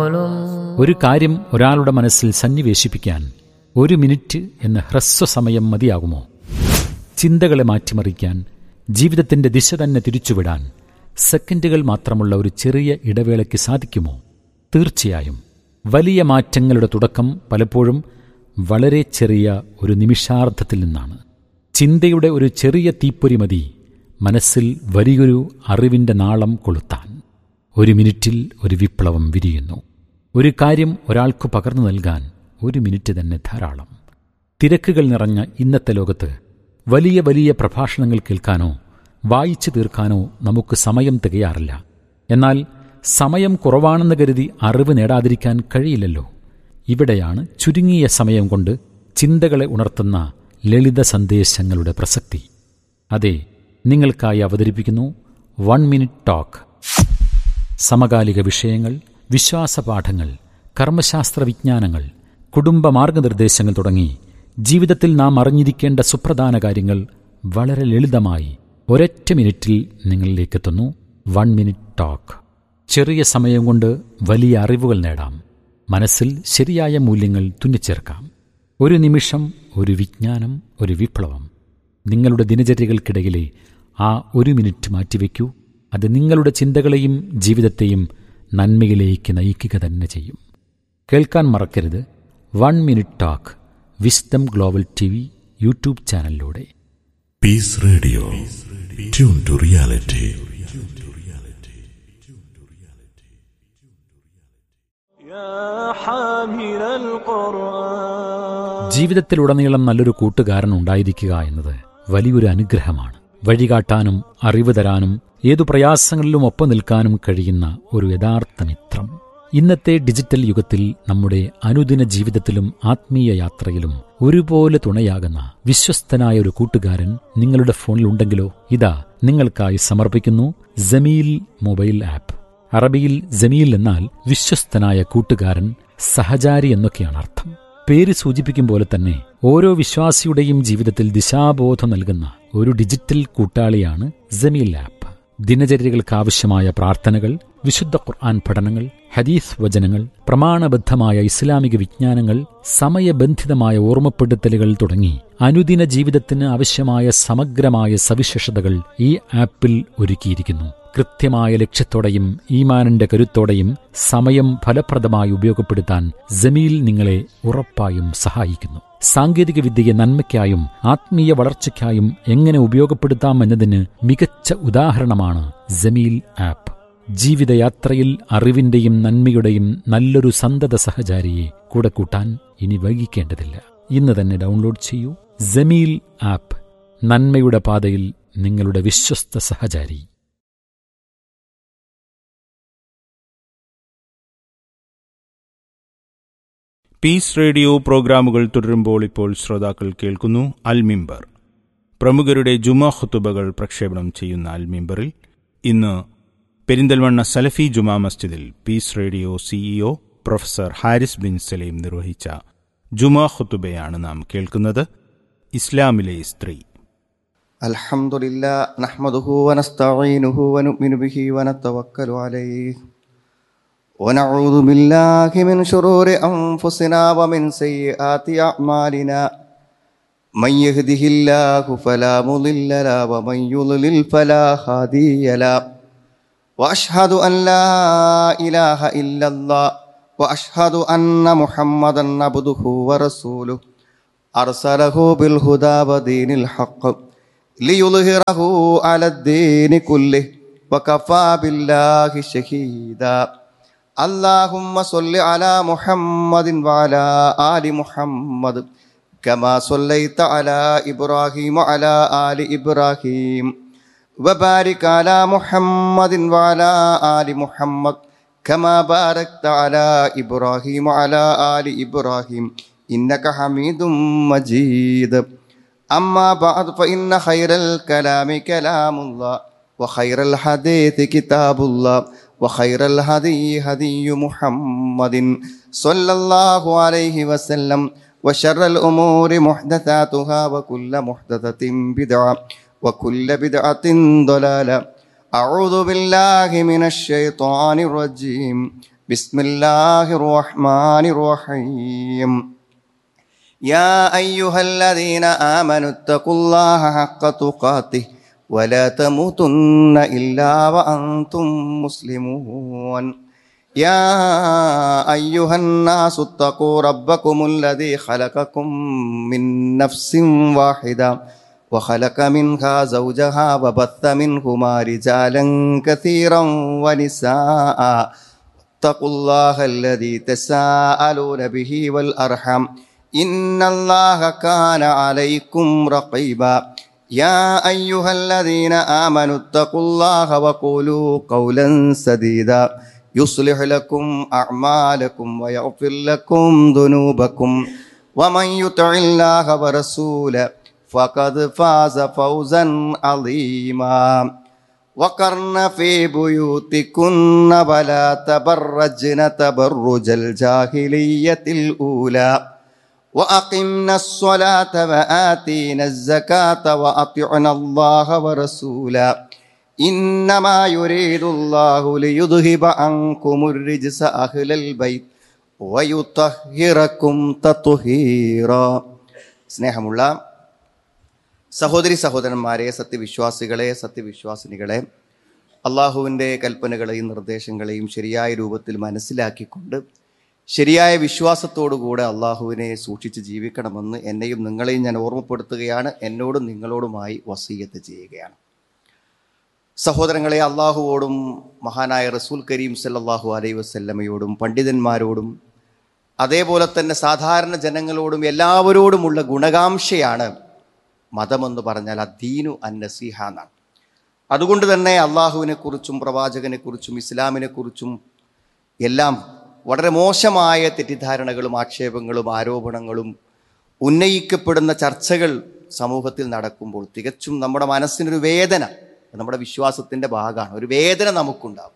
ഒരു കാര്യം ഒരാളുടെ മനസ്സിൽ സന്നിവേശിപ്പിക്കാൻ ഒരു മിനിറ്റ് എന്ന ഹ്രസ്വസമയം മതിയാകുമോ ചിന്തകളെ മാറ്റിമറിക്കാൻ ജീവിതത്തിന്റെ ദിശ തന്നെ തിരിച്ചുവിടാൻ സെക്കൻഡുകൾ മാത്രമുള്ള ഒരു ചെറിയ ഇടവേളയ്ക്ക് സാധിക്കുമോ തീർച്ചയായും വലിയ മാറ്റങ്ങളുടെ തുടക്കം പലപ്പോഴും വളരെ ചെറിയ ഒരു നിമിഷാർദ്ധത്തിൽ നിന്നാണ് ചിന്തയുടെ ഒരു ചെറിയ തീപ്പൊരി മതി മനസ്സിൽ വലിയൊരു അറിവിന്റെ നാളം കൊളുത്താൻ ഒരു മിനിറ്റിൽ ഒരു വിപ്ലവം വിരിയുന്നു ഒരു കാര്യം ഒരാൾക്ക് പകർന്നു നൽകാൻ ഒരു മിനിറ്റ് തന്നെ ധാരാളം തിരക്കുകൾ നിറഞ്ഞ ഇന്നത്തെ ലോകത്ത് വലിയ വലിയ പ്രഭാഷണങ്ങൾ കേൾക്കാനോ വായിച്ചു തീർക്കാനോ നമുക്ക് സമയം തികയാറില്ല എന്നാൽ സമയം കുറവാണെന്ന് കരുതി അറിവ് നേടാതിരിക്കാൻ കഴിയില്ലല്ലോ ഇവിടെയാണ് ചുരുങ്ങിയ സമയം കൊണ്ട് ചിന്തകളെ ഉണർത്തുന്ന ലളിത സന്ദേശങ്ങളുടെ പ്രസക്തി അതെ നിങ്ങൾക്കായി അവതരിപ്പിക്കുന്നു വൺ മിനിറ്റ് ടോക്ക് സമകാലിക വിഷയങ്ങൾ വിശ്വാസപാഠങ്ങൾ കർമ്മശാസ്ത്ര വിജ്ഞാനങ്ങൾ കുടുംബ മാർഗനിർദ്ദേശങ്ങൾ തുടങ്ങി ജീവിതത്തിൽ നാം അറിഞ്ഞിരിക്കേണ്ട സുപ്രധാന കാര്യങ്ങൾ വളരെ ലളിതമായി ഒരൊറ്റ മിനിറ്റിൽ നിങ്ങളിലേക്കെത്തുന്നു വൺ മിനിറ്റ് ടോക്ക് ചെറിയ സമയം കൊണ്ട് വലിയ അറിവുകൾ നേടാം മനസ്സിൽ ശരിയായ മൂല്യങ്ങൾ തുന്നിച്ചേർക്കാം ഒരു നിമിഷം ഒരു വിജ്ഞാനം ഒരു വിപ്ലവം നിങ്ങളുടെ ദിനചര്യകൾക്കിടയിലെ ആ ഒരു മിനിറ്റ് മാറ്റിവെക്കൂ അത് നിങ്ങളുടെ ചിന്തകളെയും ജീവിതത്തെയും നന്മയിലേക്ക് നയിക്കുക തന്നെ ചെയ്യും കേൾക്കാൻ മറക്കരുത് one minute talk wisdom global T V YouTube ചാനലിലൂടെ peace radio tune to reality يا حامل القرآن ജീവിതത്തിലുടനീളം നല്ലൊരു കൂട്ടുകാരൻ ഉണ്ടായിരിക്കുക എന്നത് വലിയൊരു അനുഗ്രഹമാണ് വഴികാട്ടാനും അറിവ് തരാനും ഏതു പ്രയാസങ്ങളിലും ഒപ്പം നിൽക്കാനും കഴിയുന്ന ഒരു യഥാർത്ഥ മിത്രം ഇന്നത്തെ ഡിജിറ്റൽ യുഗത്തിൽ നമ്മുടെ അനുദിന ജീവിതത്തിലും ആത്മീയ യാത്രയിലും ഒരുപോലെ തുണയാകുന്ന വിശ്വസ്തനായ ഒരു കൂട്ടുകാരൻ നിങ്ങളുടെ ഫോണിൽ ഉണ്ടെങ്കിലോ ഇതാ നിങ്ങൾക്കായി സമർപ്പിക്കുന്നു ജമീൽ മൊബൈൽ ആപ്പ് അറബിയിൽ ജമീൽ എന്നാൽ വിശ്വസ്തനായ കൂട്ടുകാരൻ സഹചാരി എന്നൊക്കെയാണ് അർത്ഥം പേര് സൂചിപ്പിക്കും പോലെ തന്നെ ഓരോ വിശ്വാസിയുടെയും ജീവിതത്തിൽ ദിശാബോധം നൽകുന്ന ഒരു ഡിജിറ്റൽ കൂട്ടാളിയാണ് ജമീൽ ആപ്പ് ദിനചര്യകൾക്ക് ആവശ്യമായ പ്രാർത്ഥനകൾ വിശുദ്ധ ഖുർആൻ പഠനങ്ങൾ ഹദീസ് വചനങ്ങൾ പ്രമാണബദ്ധമായ ഇസ്ലാമിക വിജ്ഞാനങ്ങൾ സമയബന്ധിതമായ ഓർമ്മപ്പെടുത്തലുകൾ തുടങ്ങി അനുദിന ജീവിതത്തിന് ആവശ്യമായ സമഗ്രമായ സവിശേഷതകൾ ഈ ആപ്പിൽ ഒരുക്കിയിരിക്കുന്നു കൃത്യമായ ലക്ഷ്യത്തോടെയും ഈമാനിന്റെ കരുത്തോടെയും സമയം ഫലപ്രദമായി ഉപയോഗപ്പെടുത്താൻ ജമീൽ നിങ്ങളെ ഉറപ്പായും സഹായിക്കുന്നു സാങ്കേതിക വിദ്യയെ നന്മയ്ക്കായും ആത്മീയ വളർച്ചയ്ക്കായും എങ്ങനെ ഉപയോഗപ്പെടുത്താം എന്നതിന് മികച്ച ഉദാഹരണമാണ് ജമീൽ ആപ്പ് ജീവിതയാത്രയിൽ അറിവിന്റെയും നന്മയുടെയും നല്ലൊരു സന്തത സഹചാരിയെ കൂടെ കൂട്ടാൻ ഇനി വൈകിക്കേണ്ടതില്ല ഇന്ന് തന്നെ ഡൗൺലോഡ് ചെയ്യൂ ജമീൽ ആപ്പ് നന്മയുടെ പാതയിൽ നിങ്ങളുടെ വിശ്വസ്ത സഹചാരി പീസ് റേഡിയോ പ്രോഗ്രാമുകൾ തുടരുമ്പോൾ ഇപ്പോൾ ശ്രോതാക്കൾ കേൾക്കുന്നു അൽമിംബർ പ്രമുഖരുടെ ജുമാ ഖുത്തുബകൾ പ്രക്ഷേപണം ചെയ്യുന്ന അൽമിംബറിൽ ഇന്ന് പെരിന്തൽമണ്ണ സലഫി ജുമാ മസ്ജിദിൽ peace radio CEO professor Haris bin Salim നിർവഹിച്ച ജുമാ ഖുത്തുബയാണ് നാം കേൾക്കുന്നത് ഇസ്ലാമിലെ സ്ത്രീ الحمد لله نحمده ونستعينه ونؤمن به ونتوكل عليه ونعوذ بالله من شرور أنفسنا ومن سيئات أعمالنا من يهده الله فلا مضل له ومن يضلل فلا هادي له وأشهد أن لا إله إلا الله وأشهد أن محمدا عبده ورسوله أرسله بالهدى ودين الحق ليظهره على الدين كله وكفى بالله شهيدا اللهم صل على محمد وعلى آل محمد كما صليت على إبراهيم وعلى آل إبراهيم وبارك على محمد وعلى آل محمد كما باركت على إبراهيم وعلى آل إبراهيم إنك حميد مجيد أما بعد فإن خير الكلام كلام الله وخير الحديث كتاب الله وخير الهدي هدي محمد صلى الله عليه وسلم وشر الأمور محدثاتها وكل محدثة بدعة وكل بدعة ضلالة أعوذ بالله من الشيطان الرجيم بسم الله الرحمن الرحيم يا أيها الذين آمنوا اتقوا الله حق تقاته ولا تموتن إلا وأنتم مسلمون يا أيها الناس اتقوا ربكم الذي خلقكم من نفس واحدة وخلق منها زوجها وبث منهما رجالا كثيرا ونساء اتقوا الله الذي تساءلون به والأرحم إن الله كان عليكم رقيبا يا أيها الذين آمنوا اتقوا الله وقولوا قولا سديدا يصلح لكم أعمالكم ويغفر لكم ذنوبكم ومن يطع الله ورسوله فقد فاز فوزا عظيما وقرن في بيوتكن ولا تبرجن تبرج الجاهلية الأولى وأقمنا الصلاة وآتينا الزكاة وأطعنا الله ورسولا إنما يريد الله ليذهب عنكم الرجس أهل البيت ويطهركم تطهيرا സ്നേഹമുള്ള സഹോദരി സഹോദരന്മാരെ സത്യവിശ്വാസികളെ സത്യവിശ്വാസിനികളെ അള്ളാഹുവിൻ്റെ കൽപ്പനകളെയും നിർദ്ദേശങ്ങളെയും ശരിയായ രൂപത്തിൽ മനസ്സിലാക്കിക്കൊണ്ട് ശരിയായ വിശ്വാസത്തോടുകൂടെ അള്ളാഹുവിനെ സൂക്ഷിച്ച് ജീവിക്കണമെന്ന് എന്നെയും നിങ്ങളെയും ഞാൻ ഓർമ്മപ്പെടുത്തുകയാണ് എന്നോടും നിങ്ങളോടുമായി വസീയത്ത് ചെയ്യുകയാണ് സഹോദരങ്ങളെ അള്ളാഹുവോടും മഹാനായ റസൂൽ കരീം സല്ലല്ലാഹു അലൈഹി വസല്ലമയോടും പണ്ഡിതന്മാരോടും അതേപോലെ തന്നെ സാധാരണ ജനങ്ങളോടും എല്ലാവരോടുമുള്ള ഗുണകാംക്ഷയാണ് മതമെന്ന് പറഞ്ഞാൽ അദ്ദീനു അൻ നസീഹ എന്നാണ് അതുകൊണ്ട് തന്നെ അള്ളാഹുവിനെക്കുറിച്ചും പ്രവാചകനെക്കുറിച്ചും ഇസ്ലാമിനെക്കുറിച്ചും എല്ലാം വളരെ മോശമായ തെറ്റിദ്ധാരണകളും ആക്ഷേപങ്ങളും ആരോപണങ്ങളും ഉന്നയിക്കപ്പെടുന്ന ചർച്ചകൾ സമൂഹത്തിൽ നടക്കുമ്പോൾ തികച്ചും നമ്മുടെ മനസ്സിനൊരു വേദന നമ്മുടെ വിശ്വാസത്തിൻ്റെ ഭാഗമാണ് ഒരു വേദന നമുക്കുണ്ടാവും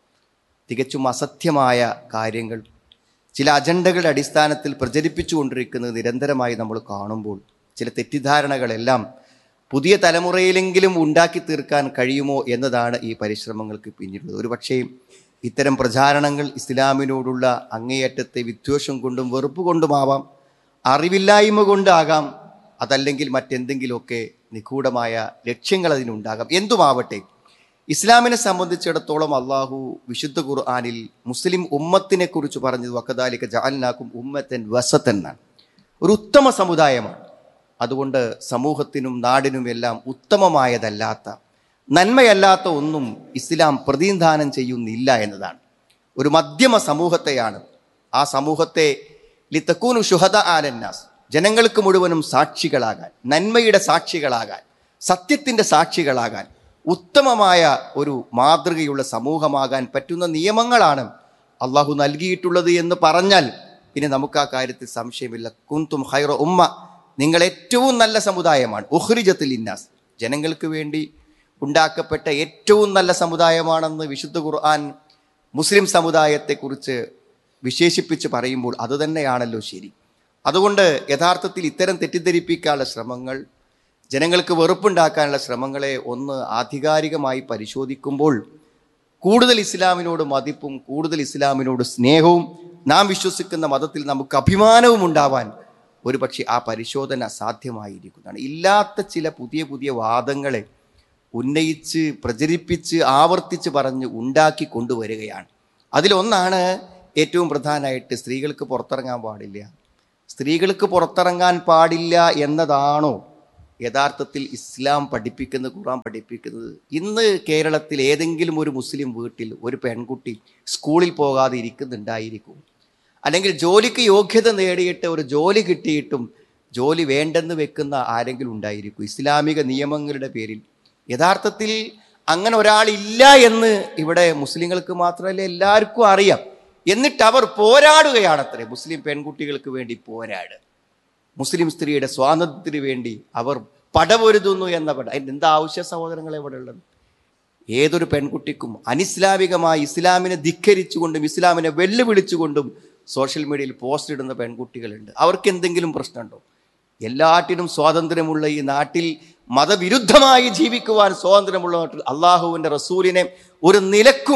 തികച്ചും അസത്യമായ കാര്യങ്ങൾ ചില അജണ്ടകളുടെ അടിസ്ഥാനത്തിൽ പ്രചരിപ്പിച്ചുകൊണ്ടിരിക്കുന്നത് നിരന്തരമായി നമ്മൾ കാണുമ്പോൾ ചില തെറ്റിദ്ധാരണകളെല്ലാം പുതിയ തലമുറയിലെങ്കിലും ഉണ്ടാക്കി തീർക്കാൻ കഴിയുമോ എന്നതാണ് ഈ പരിശ്രമങ്ങൾക്ക് പിന്നിലുള്ളത് ഒരുപക്ഷേ ഇത്തരം പ്രചാരണങ്ങൾ ഇസ്ലാമിനോടുള്ള അങ്ങേയറ്റത്തെ വിദ്വേഷം കൊണ്ടും വെറുപ്പ് കൊണ്ടുമാവാം അറിവില്ലായ്മ കൊണ്ടാകാം അതല്ലെങ്കിൽ മറ്റെന്തെങ്കിലുമൊക്കെ നിഗൂഢമായ ലക്ഷ്യങ്ങൾ അതിനുണ്ടാകാം എന്തുമാവട്ടെ ഇസ്ലാമിനെ സംബന്ധിച്ചിടത്തോളം അള്ളാഹു വിശുദ്ധ ഖുർആാനിൽ മുസ്ലിം ഉമ്മത്തിനെ കുറിച്ച് പറഞ്ഞത് വക്കദാലിക ജാലിനാക്കും ഉമ്മത്തൻ വസത്തൻ എന്നാണ് ഒരു ഉത്തമ സമുദായമാണ് അതുകൊണ്ട് സമൂഹത്തിനും നാടിനും എല്ലാം ഉത്തമമായതല്ലാത്ത നന്മയല്ലാത്ത ഒന്നും ഇസ്ലാം പ്രതിനിധാനം ചെയ്യുന്നില്ല എന്നതാണ് ഒരു മധ്യമ സമൂഹത്തെയാണ് ആ സമൂഹത്തെ ലിത്തക്കൂനു ഷുഹദ ആലന്നാസ് ജനങ്ങൾക്ക് മുഴുവനും സാക്ഷികളാകാൻ നന്മയുടെ സാക്ഷികളാകാൻ സത്യത്തിൻ്റെ സാക്ഷികളാകാൻ ഉത്തമമായ ഒരു മാതൃകയുള്ള സമൂഹമാകാൻ പറ്റുന്ന നിയമങ്ങളാണ് അള്ളാഹു നൽകിയിട്ടുള്ളത് എന്ന് പറഞ്ഞാൽ പിന്നെ നമുക്ക് ആ കാര്യത്തിൽ സംശയമില്ല കുന്തും ഹൈറ ഉമ്മ നിങ്ങൾ ഏറ്റവും നല്ല സമുദായമാണ് ഉഹ്രിജത്തിൽ ഇന്നാസ് ജനങ്ങൾക്ക് വേണ്ടി ഉണ്ടാക്കപ്പെട്ട ഏറ്റവും നല്ല സമുദായമാണെന്ന് വിശുദ്ധ ഖുർആൻ മുസ്ലിം സമുദായത്തെക്കുറിച്ച് വിശേഷിപ്പിച്ച് പറയുമ്പോൾ അതുതന്നെയാണല്ലോ ശരി അതുകൊണ്ട് യഥാർത്ഥത്തിൽ ഇത്തരം തെറ്റിദ്ധരിപ്പിക്കാനുള്ള ശ്രമങ്ങൾ ജനങ്ങൾക്ക് വെറുപ്പുണ്ടാക്കാനുള്ള ശ്രമങ്ങളെ ഒന്ന് ആധികാരികമായി പരിശോധിക്കുമ്പോൾ കൂടുതൽ ഇസ്ലാമിനോട് മതിപ്പും കൂടുതൽ ഇസ്ലാമിനോട് സ്നേഹവും നാം വിശ്വസിക്കുന്ന മതത്തിൽ നമുക്ക് അഭിമാനവും ഉണ്ടാവാൻ ഒരുപക്ഷെ ആ പരിശോധന സാധ്യമായിരിക്കുന്നതാണ് ഇല്ലാത്ത ചില പുതിയ പുതിയ വാദങ്ങളെ ഉന്നയിച്ച് പ്രചരിപ്പിച്ച് ആവർത്തിച്ച് പറഞ്ഞ് ഉണ്ടാക്കി കൊണ്ടുവരികയാണ് അതിലൊന്നാണ് ഏറ്റവും പ്രധാനമായിട്ട് സ്ത്രീകൾക്ക് പുറത്തിറങ്ങാൻ പാടില്ല സ്ത്രീകൾക്ക് പുറത്തിറങ്ങാൻ പാടില്ല എന്നതാണോ യഥാർത്ഥത്തിൽ ഇസ്ലാം പഠിപ്പിക്കുന്ന ഖുറാൻ പഠിപ്പിക്കുന്നത് ഇന്ന് കേരളത്തിൽ ഏതെങ്കിലും ഒരു മുസ്ലിം വീട്ടിൽ ഒരു പെൺകുട്ടി സ്കൂളിൽ പോകാതെ ഇരിക്കുന്നുണ്ടായിരിക്കും അല്ലെങ്കിൽ ജോലിക്ക് യോഗ്യത നേടിയിട്ട് ഒരു ജോലി കിട്ടിയിട്ടും ജോലി വേണ്ടെന്ന് വെക്കുന്ന ആരെങ്കിലും ഉണ്ടായിരിക്കും ഇസ്ലാമിക നിയമങ്ങളുടെ പേരിൽ യഥാർത്ഥത്തിൽ അങ്ങനെ ഒരാളില്ല എന്ന് ഇവിടെ മുസ്ലിങ്ങൾക്ക് മാത്രമല്ല എല്ലാവർക്കും അറിയാം എന്നിട്ട് അവർ പോരാടുകയാണത്രേ മുസ്ലിം പെൺകുട്ടികൾക്ക് വേണ്ടി പോരാട് മുസ്ലിം സ്ത്രീയുടെ സ്വാതന്ത്ര്യത്തിന് വേണ്ടി അവർ പടപൊരുതുന്നു എന്ന പട അതിൻ്റെ എന്താ ആവശ്യ സഹോദരങ്ങൾ എവിടെ ഉള്ളത് ഏതൊരു പെൺകുട്ടിക്കും അനിസ്ലാമികമായി ഇസ്ലാമിനെ ധിക്കരിച്ചുകൊണ്ടും ഇസ്ലാമിനെ വെല്ലുവിളിച്ചുകൊണ്ടും സോഷ്യൽ മീഡിയയിൽ പോസ്റ്റ് ഇടുന്ന പെൺകുട്ടികളുണ്ട് അവർക്ക് എന്തെങ്കിലും പ്രശ്നമുണ്ടോ എല്ലാറ്റിനും സ്വാതന്ത്ര്യമുള്ള ഈ നാട്ടിൽ മതവിരുദ്ധമായി ജീവിക്കുവാൻ സ്വാതന്ത്ര്യമുള്ള നാട്ടിൽ അള്ളാഹുവിൻ്റെ റസൂലിനെ ഒരു നിലക്കും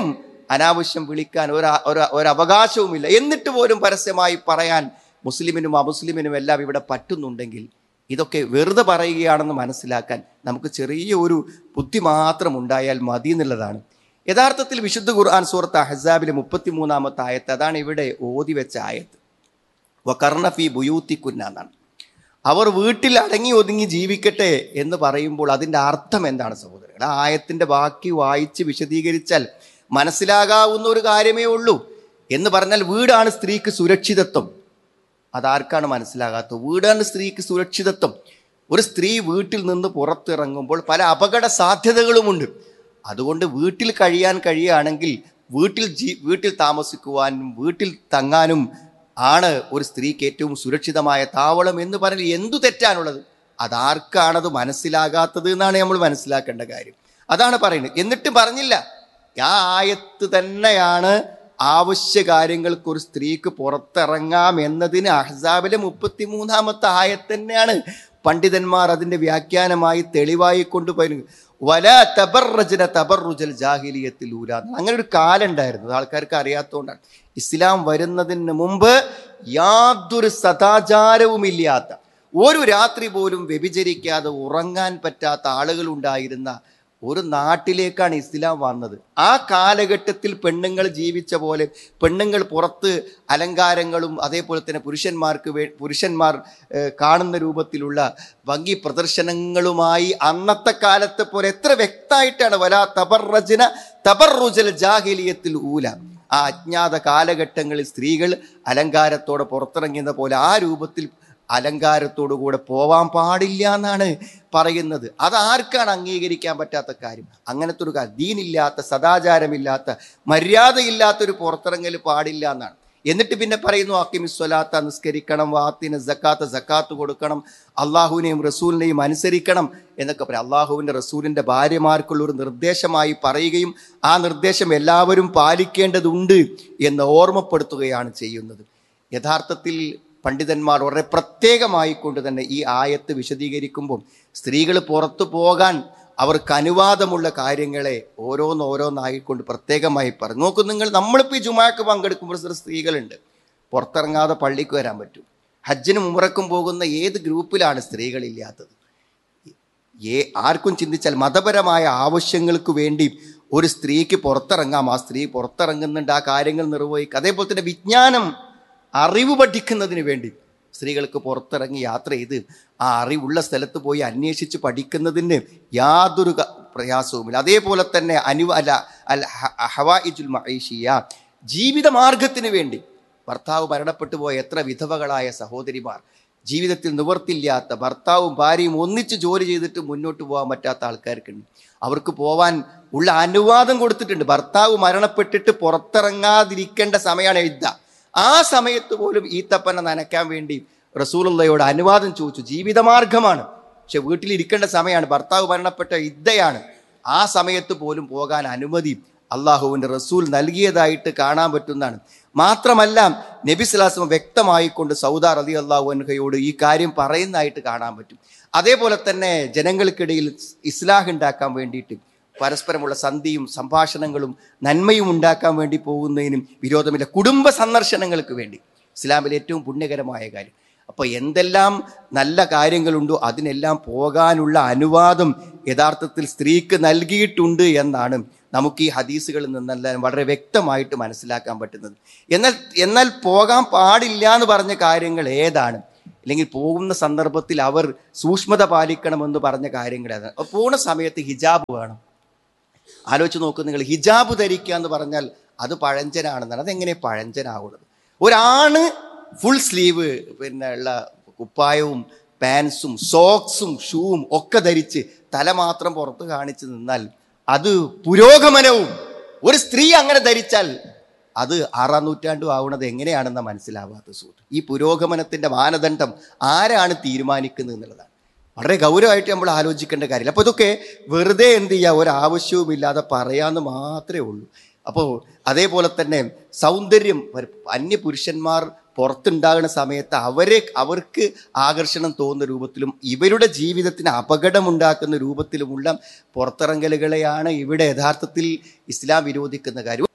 അനാവശ്യം വിളിക്കാൻ ഒരു ഒരു ഒരു അവകാശവുമില്ല എന്നിട്ട് പോലും പരസ്യമായി പറയാൻ മുസ്ലിമിനും അമുസ്ലിമിനും എല്ലാം ഇവിടെ പറ്റുന്നുണ്ടെങ്കിൽ ഇതൊക്കെ വെറുതെ പറയുകയാണെന്ന് മനസ്സിലാക്കാൻ നമുക്ക് ചെറിയ ഒരു ബുദ്ധി മാത്രം ഉണ്ടായാൽ മതി എന്നുള്ളതാണ് യഥാർത്ഥത്തിൽ വിശുദ്ധ ഖുർആൻ സൂറത്ത് അഹസാബിലെ മുപ്പത്തിമൂന്നാമത്തെ ആയത്ത് അതാണ് ഇവിടെ ഓതി വെച്ച ആയത്ത് വകർണഫി ബുയൂത്തിക്കുന്ന എന്നാണ് അവർ വീട്ടിൽ അടങ്ങി ഒതുങ്ങി ജീവിക്കട്ടെ എന്ന് പറയുമ്പോൾ അതിൻ്റെ അർത്ഥം എന്താണ് സഹോദരങ്ങൾ ആ ആയത്തിൻ്റെ ബാക്കി വായിച്ച് വിശദീകരിച്ചാൽ മനസ്സിലാകാവുന്ന ഒരു കാര്യമേ ഉള്ളൂ എന്ന് പറഞ്ഞാൽ വീടാണ് സ്ത്രീക്ക് സുരക്ഷിതത്വം അതാർക്കാണ് മനസ്സിലാകാത്തത് വീടാണ് സ്ത്രീക്ക് സുരക്ഷിതത്വം ഒരു സ്ത്രീ വീട്ടിൽ നിന്ന് പുറത്തിറങ്ങുമ്പോൾ പല അപകട സാധ്യതകളുമുണ്ട് അതുകൊണ്ട് വീട്ടിൽ കഴിയാൻ കഴിയുകയാണെങ്കിൽ വീട്ടിൽ ജീ വീട്ടിൽ താമസിക്കുവാനും വീട്ടിൽ തങ്ങാനും ആണ് ഒരു സ്ത്രീക്ക് ഏറ്റവും സുരക്ഷിതമായ താവളം എന്ന് പറഞ്ഞാൽ എന്തു തെറ്റാണുള്ളത് അതാർക്കാണത് മനസ്സിലാകാത്തത് എന്നാണ് നമ്മൾ മനസ്സിലാക്കേണ്ട കാര്യം അതാണ് പറയുന്നത് എന്നിട്ട് പറഞ്ഞില്ല ആ ആയത്ത് തന്നെയാണ് ആവശ്യ കാര്യങ്ങൾക്ക് ഒരു സ്ത്രീക്ക് പുറത്തിറങ്ങാം എന്നതിന് അഹ്സാബിലെ മുപ്പത്തിമൂന്നാമത്തെ ആയത്ത് തന്നെയാണ് പണ്ഡിതന്മാർ അതിന്റെ വ്യാഖ്യാനമായി തെളിവായി കൊണ്ടുപോയിരുന്നു വല തബർറജന തബറുജൽ ജാഹിലിയത്തിൽ ഊരാന്ന് അങ്ങനെ ഒരു കാലം ഉണ്ടായിരുന്നു അത് ആൾക്കാർക്ക് അറിയാത്തതുകൊണ്ടാണ് ഇസ്ലാം വരുന്നതിന് മുമ്പ് യാതൊരു സദാചാരവുമില്ലാത്ത ഒരു രാത്രി പോലും വ്യഭിചരിക്കാതെ ഉറങ്ങാൻ പറ്റാത്ത ആളുകൾ ഉണ്ടായിരുന്ന ഒരു നാട്ടിലേക്കാണ് ഇസ്ലാം വന്നത് ആ കാലഘട്ടത്തിൽ പെണ്ണുങ്ങൾ ജീവിച്ച പോലെ പെണ്ണുങ്ങൾ പുറത്ത് അലങ്കാരങ്ങളും അതേപോലെ തന്നെ പുരുഷന്മാർക്ക് വേ പുരുഷന്മാർ ഏഹ്, കാണുന്ന രൂപത്തിലുള്ള ഭംഗി പ്രദർശനങ്ങളുമായി അന്നത്തെ കാലത്തെ പോലെ എത്ര വ്യക്തമായിട്ടാണ് വലാ തബർറജന തബറുജൽ ജാഹിലിയത്തിൽ ഊല ആ അജ്ഞാത കാലഘട്ടങ്ങളിൽ സ്ത്രീകൾ അലങ്കാരത്തോടെ പുറത്തിറങ്ങിയത് പോലെ ആ രൂപത്തിൽ അലങ്കാരത്തോടു കൂടെ പോവാൻ പാടില്ല എന്നാണ് പറയുന്നത് അത് ആർക്കാണ് അംഗീകരിക്കാൻ പറ്റാത്ത കാര്യം അങ്ങനത്തെ ഒരു കാര്യം ദീനില്ലാത്ത സദാചാരമില്ലാത്ത മര്യാദയില്ലാത്ത ഒരു പുറത്തിറങ്ങൽ പാടില്ല എന്നാണ് എന്നിട്ട് പിന്നെ പറയുന്നു അക്കിമിസ്വലാത്ത നിസ്കരിക്കണം വാത്തിന് സക്കാത്ത് സക്കാത്ത് കൊടുക്കണം അള്ളാഹുവിനെയും റസൂലിനെയും അനുസരിക്കണം എന്നൊക്കെ പറയും അള്ളാഹുവിൻ്റെ റസൂലിൻ്റെ ഭാര്യമാർക്കുള്ള ഒരു നിർദ്ദേശമായി പറയുകയും ആ നിർദ്ദേശം എല്ലാവരും പാലിക്കേണ്ടതുണ്ട് എന്ന് ഓർമ്മപ്പെടുത്തുകയാണ് ചെയ്യുന്നത് യഥാർത്ഥത്തിൽ പണ്ഡിതന്മാർ വളരെ പ്രത്യേകമായി കൊണ്ട് തന്നെ ഈ ആയത്ത് വിശദീകരിക്കുമ്പോൾ സ്ത്രീകൾ പുറത്തു പോകാൻ അവർക്ക് അനുവാദമുള്ള കാര്യങ്ങളെ ഓരോന്ന് ഓരോന്നായിക്കൊണ്ട് പ്രത്യേകമായി പറഞ്ഞു നോക്കൂ നിങ്ങൾ നമ്മളിപ്പോൾ ഈ ജുമാക്ക് പങ്കെടുക്കുമ്പോൾ ചില സ്ത്രീകളുണ്ട് പുറത്തിറങ്ങാതെ പള്ളിക്ക് വരാൻ പറ്റും ഹജ്ജിനും ഉമ്രക്കും പോകുന്ന ഏത് ഗ്രൂപ്പിലാണ് സ്ത്രീകളില്ലാത്തത് ഏ ആർക്കും ചിന്തിച്ചാൽ മതപരമായ ആവശ്യങ്ങൾക്ക് വേണ്ടി ഒരു സ്ത്രീക്ക് പുറത്തിറങ്ങാം ആ സ്ത്രീ പുറത്തിറങ്ങുന്നുണ്ട് ആ കാര്യങ്ങൾ നിർവഹിക്കുക അതേപോലെ തന്നെ വിജ്ഞാനം അറിവ് പഠിക്കുന്നതിന് വേണ്ടി സ്ത്രീകൾക്ക് പുറത്തിറങ്ങി യാത്ര ചെയ്ത് ആ അറിവുള്ള സ്ഥലത്ത് പോയി അന്വേഷിച്ച് പഠിക്കുന്നതിന് യാതൊരു ക- പ്രയാസവുമില്ല അതേപോലെ തന്നെ അനു അല്ല അൽ ഹ- ഹവായിജുൽ മഹീഷിയ ജീവിതമാർഗത്തിന് വേണ്ടി ഭർത്താവ് മരണപ്പെട്ടു പോയ എത്ര വിധവകളായ സഹോദരിമാർ ജീവിതത്തിൽ നിവർത്തില്ലാത്ത ഭർത്താവും ഭാര്യയും ഒന്നിച്ച് ജോലി ചെയ്തിട്ട് മുന്നോട്ട് പോകാൻ പറ്റാത്ത ആൾക്കാർക്കുണ്ട് അവർക്ക് പോവാൻ ഉള്ള അനുവാദം കൊടുത്തിട്ടുണ്ട് ഭർത്താവ് മരണപ്പെട്ടിട്ട് പുറത്തിറങ്ങാതിരിക്കേണ്ട സമയമാണ് യുദ്ധ ആ സമയത്ത് പോലും ഈത്തപ്പന നനയ്ക്കാൻ വേണ്ടി റസൂലുള്ളയോട് അനുവാദം ചോദിച്ചു ജീവിതമാർഗമാണ് പക്ഷെ വീട്ടിലിരിക്കേണ്ട സമയമാണ് ഭർത്താവ് മരണപ്പെട്ട യുദ്ധയാണ് ആ സമയത്ത് പോലും പോകാൻ അനുമതി അള്ളാഹുവിൻ്റെ റസൂൽ നൽകിയതായിട്ട് കാണാൻ പറ്റുന്നതാണ് മാത്രമല്ല നബി സ്വലാസ്മ വ്യക്തമായിക്കൊണ്ട് സൗദാർ അലി അള്ളാഹു അൻഹയോട് ഈ കാര്യം പറയുന്നതായിട്ട് കാണാൻ പറ്റും അതേപോലെ തന്നെ ജനങ്ങൾക്കിടയിൽ ഇസ്ലാഹ് ഉണ്ടാക്കാൻ വേണ്ടിയിട്ട് പരസ്പരമുള്ള സന്ധിയും സംഭാഷണങ്ങളും നന്മയും ഉണ്ടാക്കാൻ വേണ്ടി പോകുന്നതിനും വിരോധമില്ല കുടുംബ സന്ദർശനങ്ങൾക്ക് വേണ്ടി ഇസ്ലാമിലെ ഏറ്റവും പുണ്യകരമായ കാര്യം അപ്പോൾ എന്തെല്ലാം നല്ല കാര്യങ്ങളുണ്ടോ അതിനെല്ലാം പോകാനുള്ള അനുവാദം യഥാർത്ഥത്തിൽ സ്ത്രീക്ക് നൽകിയിട്ടുണ്ട് എന്നാണ് നമുക്ക് ഈ ഹദീസുകളിൽ നിന്നെല്ലാം വളരെ വ്യക്തമായിട്ട് മനസ്സിലാക്കാൻ പറ്റുന്നത് എന്നാൽ എന്നാൽ പോകാൻ പാടില്ല എന്ന് പറഞ്ഞ കാര്യങ്ങൾ ഏതാണ് അല്ലെങ്കിൽ പോകുന്ന സന്ദർഭത്തിൽ അവർ സൂക്ഷ്മത പാലിക്കണമെന്ന് പറഞ്ഞ കാര്യങ്ങൾ ഏതാണ് അപ്പോൾ പോകുന്ന സമയത്ത് ഹിജാബ് വേണം ആലോചിച്ച് നോക്കൂ നിങ്ങൾ ഹിജാബ് ധരിക്കുക എന്ന് പറഞ്ഞാൽ അത് പഴഞ്ചനാണെന്നാണ് അതെങ്ങനെ പഴഞ്ചനാവുന്നത് ഒരാണ് ഫുൾ സ്ലീവ് പിന്നെ ഉള്ള കുപ്പായവും പാൻസും സോക്സും ഷൂവും ഒക്കെ ധരിച്ച് തല മാത്രം പുറത്ത് കാണിച്ച് നിന്നാൽ അത് പുരോഗമനവും ഒരു സ്ത്രീ അങ്ങനെ ധരിച്ചാൽ അത് ആറാം നൂറ്റാണ്ടും ആവുന്നത് എങ്ങനെയാണെന്ന് മനസ്സിലാവാത്ത സുഹൃത്ത് ഈ പുരോഗമനത്തിന്റെ മാനദണ്ഡം ആരാണ് തീരുമാനിക്കുന്നത് എന്നുള്ളതാണ് വളരെ ഗൗരവമായിട്ട് നമ്മൾ ആലോചിക്കേണ്ട കാര്യമില്ല അപ്പോൾ ഇതൊക്കെ വെറുതെ എന്ത് ചെയ്യുക ഒരാവശ്യവുമില്ലാതെ പറയാമെന്ന് മാത്രമേ ഉള്ളൂ അപ്പോൾ അതേപോലെ തന്നെ സൗന്ദര്യം ഒരു അന്യ പുരുഷന്മാർ പുറത്തുണ്ടാകുന്ന സമയത്ത് അവരെ അവർക്ക് ആകർഷണം തോന്നുന്ന രൂപത്തിലും ഇവരുടെ ജീവിതത്തിന് അപകടമുണ്ടാക്കുന്ന രൂപത്തിലുമുള്ള പുറത്തിറങ്ങലുകളെയാണ് ഇവിടെ യഥാർത്ഥത്തിൽ ഇസ്ലാം വിരോധിക്കുന്ന കാര്യം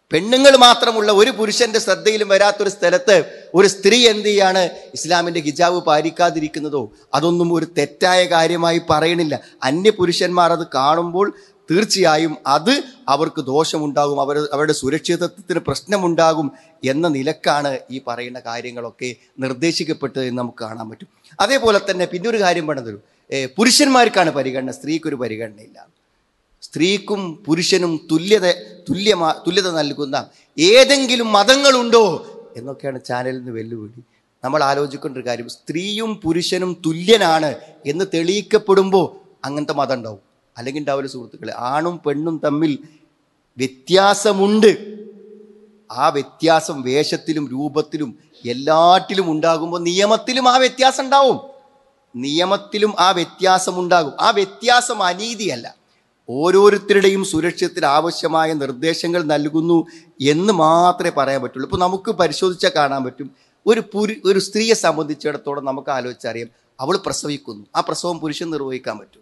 പെണ്ണുങ്ങൾ മാത്രമുള്ള ഒരു പുരുഷന്റെ ശ്രദ്ധയിലും വരാത്തൊരു സ്ഥലത്ത് ഒരു സ്ത്രീ എന്ത് ചെയ്യാണ് ഇസ്ലാമിന്റെ ഹിജാബ് പാലിക്കാതിരിക്കുന്നതോ അതൊന്നും ഒരു തെറ്റായ കാര്യമായി പറയണില്ല അന്യ പുരുഷന്മാർ അത് കാണുമ്പോൾ തീർച്ചയായും അത് അവർക്ക് ദോഷമുണ്ടാകും അവർ അവരുടെ സുരക്ഷിതത്വത്തിന് പ്രശ്നമുണ്ടാകും എന്ന നിലക്കാണ് ഈ പറയുന്ന കാര്യങ്ങളൊക്കെ നിർദ്ദേശിക്കപ്പെട്ടത് എന്ന് നമുക്ക് കാണാൻ പറ്റും അതേപോലെ തന്നെ പിന്നെ ഒരു കാര്യം പറഞ്ഞത് പുരുഷന്മാർക്കാണ് പരിഗണന സ്ത്രീക്കൊരു പരിഗണനയില്ല സ്ത്രീക്കും പുരുഷനും തുല്യത തുല്യമാ തുല്യത നൽകുന്ന ഏതെങ്കിലും മതങ്ങളുണ്ടോ എന്നൊക്കെയാണ് ചാനലിൽ നിന്ന് വെല്ലുവിളി നമ്മൾ ആലോചിക്കേണ്ട ഒരു കാര്യം സ്ത്രീയും പുരുഷനും തുല്യനാണ് എന്ന് തെളിയിക്കപ്പെടുമ്പോൾ അങ്ങനത്തെ മതം ഉണ്ടാവും അല്ലെങ്കിൽ ഉണ്ടാവില്ല സുഹൃത്തുക്കളെ ആണും പെണ്ണും തമ്മിൽ വ്യത്യാസമുണ്ട് ആ വ്യത്യാസം വേഷത്തിലും രൂപത്തിലും എല്ലാറ്റിലും ഉണ്ടാകുമ്പോൾ നിയമത്തിലും ആ വ്യത്യാസം ഉണ്ടാവും നിയമത്തിലും ആ വ്യത്യാസം ഉണ്ടാകും ആ വ്യത്യാസം അനീതിയല്ല ഓരോരുത്തരുടെയും സുരക്ഷിതത്തിന് ആവശ്യമായ നിർദ്ദേശങ്ങൾ നൽകുന്നു എന്ന് മാത്രമേ പറയാൻ പറ്റുള്ളൂ ഇപ്പോൾ നമുക്ക് പരിശോധിച്ചാൽ കാണാൻ പറ്റും ഒരു പുരു ഒരു സ്ത്രീയെ സംബന്ധിച്ചിടത്തോളം നമുക്ക് ആലോചിച്ചറിയാം അവൾ പ്രസവിക്കുന്നു ആ പ്രസവം പുരുഷൻ നിർവഹിക്കാൻ പറ്റും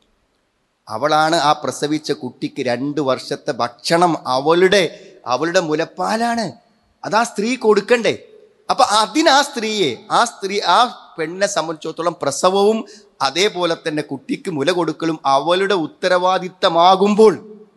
അവളാണ് ആ പ്രസവിച്ച കുട്ടിക്ക് രണ്ട് വർഷത്തെ ഭക്ഷണം അവളുടെ അവളുടെ മുലപ്പാലാണ് അത് ആ സ്ത്രീ കൊടുക്കണ്ടേ അപ്പൊ അതിന് ആ സ്ത്രീയെ ആ സ്ത്രീ ആ പെണ്ണിനെ സംബന്ധിച്ചിടത്തോളം പ്രസവവും അതേപോലെ തന്നെ കുട്ടിക്ക് മുല കൊടുക്കലും അവളുടെ ഉത്തരവാദിത്തമാകുമ്പോൾ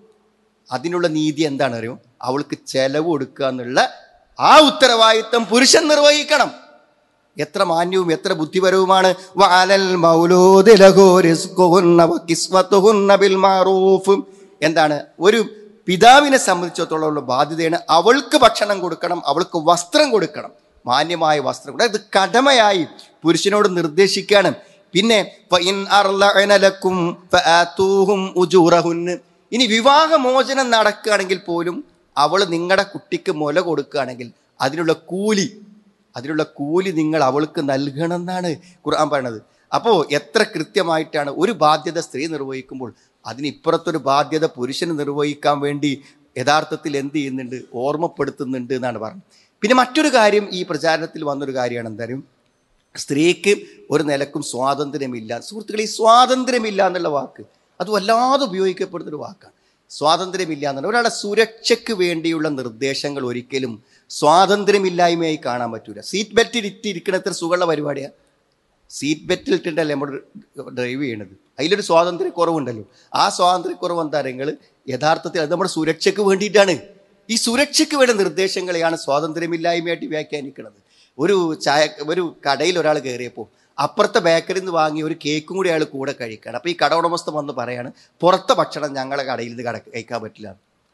അതിനുള്ള നീതി എന്താണ് അറിയോ അവൾക്ക് ചെലവ് കൊടുക്കുക എന്നുള്ള ആ ഉത്തരവാദിത്തം പുരുഷൻ നിർവഹിക്കണം എത്ര മാന്യവും എത്ര ബുദ്ധിപരവുമാണ് വാലൽ മൗലൂദി ലഹു റിസ്ഖുഹുന്ന വകിസ്വതുഹുന്ന ബിൽ മഅറൂഫ് എന്താണ് ഒരു പിതാവിനെ സംബന്ധിച്ചിടത്തോളം ഉള്ള ബാധ്യതയാണ് അവൾക്ക് ഭക്ഷണം കൊടുക്കണം അവൾക്ക് വസ്ത്രം കൊടുക്കണം മാന്യമായ വസ്ത്രം കൊടുക്കണം ഇത് കടമയായി പുരുഷനോട് നിർദ്ദേശിക്കുകയാണ് പിന്നെ ഫഇൻ അർലഅന ലക്കും ഫആതൂഹും ഉജൂറഹുന്ന ഇനി വിവാഹമോചനം നടക്കുകയാണെങ്കിൽ പോലും അവൾ നിങ്ങളുടെ കുട്ടിക്ക് മുല കൊടുക്കുകയാണെങ്കിൽ അതിനുള്ള കൂലി അതിനുള്ള കൂലി നിങ്ങൾ അവൾക്ക് നൽകണം എന്നാണ് ഖുർആൻ പറയണത് അപ്പോൾ എത്ര കൃത്യമായിട്ടാണ് ഒരു ബാധ്യത സ്ത്രീ നിർവഹിക്കുമ്പോൾ അതിനിപ്പുറത്തൊരു ബാധ്യത പുരുഷന് നിർവഹിക്കാൻ വേണ്ടി യഥാർത്ഥത്തിൽ എന്ത് ചെയ്യുന്നുണ്ട് ഓർമ്മപ്പെടുത്തുന്നുണ്ട് എന്നാണ് പറഞ്ഞത് പിന്നെ മറ്റൊരു കാര്യം ഈ പ്രചാരണത്തിൽ വന്നൊരു കാര്യമാണ് എന്തായാലും സ്ത്രീക്ക് ഒരു നിലക്കും സ്വാതന്ത്ര്യമില്ല സുഹൃത്തുക്കളെ ഈ സ്വാതന്ത്ര്യമില്ല എന്നുള്ള വാക്ക് അത് വല്ലാതെ ഉപയോഗിക്കപ്പെടുന്ന ഒരു വാക്കാണ് സ്വാതന്ത്ര്യമില്ല എന്നുള്ള ഒരാളുടെ സുരക്ഷയ്ക്ക് വേണ്ടിയുള്ള നിർദ്ദേശങ്ങൾ ഒരിക്കലും സ്വാതന്ത്ര്യമില്ലായ്മയായി കാണാൻ പറ്റൂല സീറ്റ് ബെൽറ്റ് ഇട്ടിരിക്കണ എത്ര സുഖമുള്ള പരിപാടിയാണ് സീറ്റ് ബെൽറ്റ് ഇട്ടിട്ടല്ലേ നമ്മൾ ഡ്രൈവ് ചെയ്യണത് അതിലൊരു സ്വാതന്ത്ര്യക്കുറവുണ്ടല്ലോ ആ സ്വാതന്ത്ര്യക്കുറവ് എന്താ നിങ്ങൾ യഥാർത്ഥത്തിൽ അത് നമ്മുടെ സുരക്ഷയ്ക്ക് വേണ്ടിയിട്ടാണ് ഈ സുരക്ഷയ്ക്ക് വേണ്ട നിർദ്ദേശങ്ങളെയാണ് സ്വാതന്ത്ര്യമില്ലായ്മയായിട്ട് വ്യാഖ്യാനിക്കുന്നത് ഒരു ചായ ഒരു കടയിൽ ഒരാൾ കയറിയപ്പോൾ അപ്പുറത്തെ ബേക്കറിയിൽ നിന്ന് വാങ്ങിയ ഒരു കേക്കും കൂടി അയാൾ കൂടെ കഴിക്കുകയാണ് അപ്പോൾ ഈ കട ഉടമസ്ഥ വന്ന് പറയാണ് പുറത്തെ ഭക്ഷണം ഞങ്ങളെ കടയിൽ നിന്ന് കട കഴിക്കാൻ പറ്റില്ല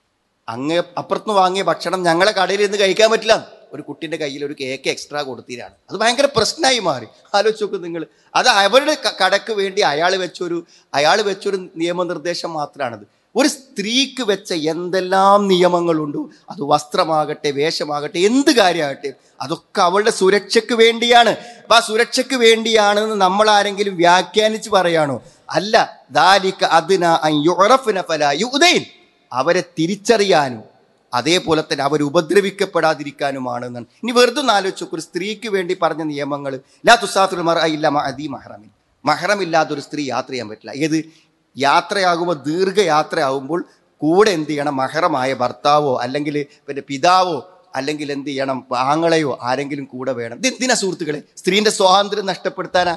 അങ്ങ് അപ്പുറത്തുനിന്ന് വാങ്ങിയ ഭക്ഷണം ഞങ്ങളെ കടയിൽ നിന്ന് കഴിക്കാൻ പറ്റില്ല ഒരു കുട്ടിൻ്റെ കയ്യിൽ ഒരു കേക്ക് എക്സ്ട്രാ കൊടുത്തിട്ടാണ് അത് ഭയങ്കര പ്രശ്നമായി മാറി ആലോചിച്ച് നോക്ക് നിങ്ങൾ അത് അവരുടെ ക- കടക്ക് വേണ്ടി അയാൾ വെച്ചൊരു അയാൾ വെച്ചൊരു നിയമനിർദ്ദേശം മാത്രമാണത് ഒരു സ്ത്രീക്ക് വെച്ച എന്തെല്ലാം നിയമങ്ങളുണ്ടോ അത് വസ്ത്രമാകട്ടെ വേഷമാകട്ടെ എന്ത് കാര്യമാകട്ടെ അതൊക്കെ അവളുടെ സുരക്ഷയ്ക്ക് വേണ്ടിയാണ് അപ്പൊ ആ സുരക്ഷയ്ക്ക് വേണ്ടിയാണെന്ന് നമ്മൾ ആരെങ്കിലും വ്യാഖ്യാനിച്ച് പറയാണോ അല്ല ദാലിക അദ്ന അൻ യുറഫ്ന ഫലാ യുദൈൻ അവരെ തിരിച്ചറിയാനും അതേപോലെ തന്നെ അവർ ഉപദ്രവിക്കപ്പെടാതിരിക്കാനുമാണ് എന്നാണ് ഇനി വെറുതെ ഒന്ന് ആലോചിച്ച് നോക്ക്. ഒരു സ്ത്രീക്ക് വേണ്ടി പറഞ്ഞ നിയമങ്ങൾ ലാ തുസാഫിർ മർ ഇല്ല അതി മഹ്റമിൻ മഹ്റമില്ലാത്ത ഒരു സ്ത്രീ യാത്ര ചെയ്യാൻ പറ്റില്ല ഏത് യാത്രയാകുമ്പോൾ ദീർഘയാത്രയാകുമ്പോൾ കൂടെ എന്ത് ചെയ്യണം മഹറമായ ഭർത്താവോ അല്ലെങ്കിൽ പിന്നെ പിതാവോ അല്ലെങ്കിൽ എന്ത് ചെയ്യണം ആങ്ങളെയോ ആരെങ്കിലും കൂടെ വേണം ഇത് എന്തിനാ സുഹൃത്തുക്കളെ സ്ത്രീന്റെ സ്വാതന്ത്ര്യം നഷ്ടപ്പെടുത്താനാ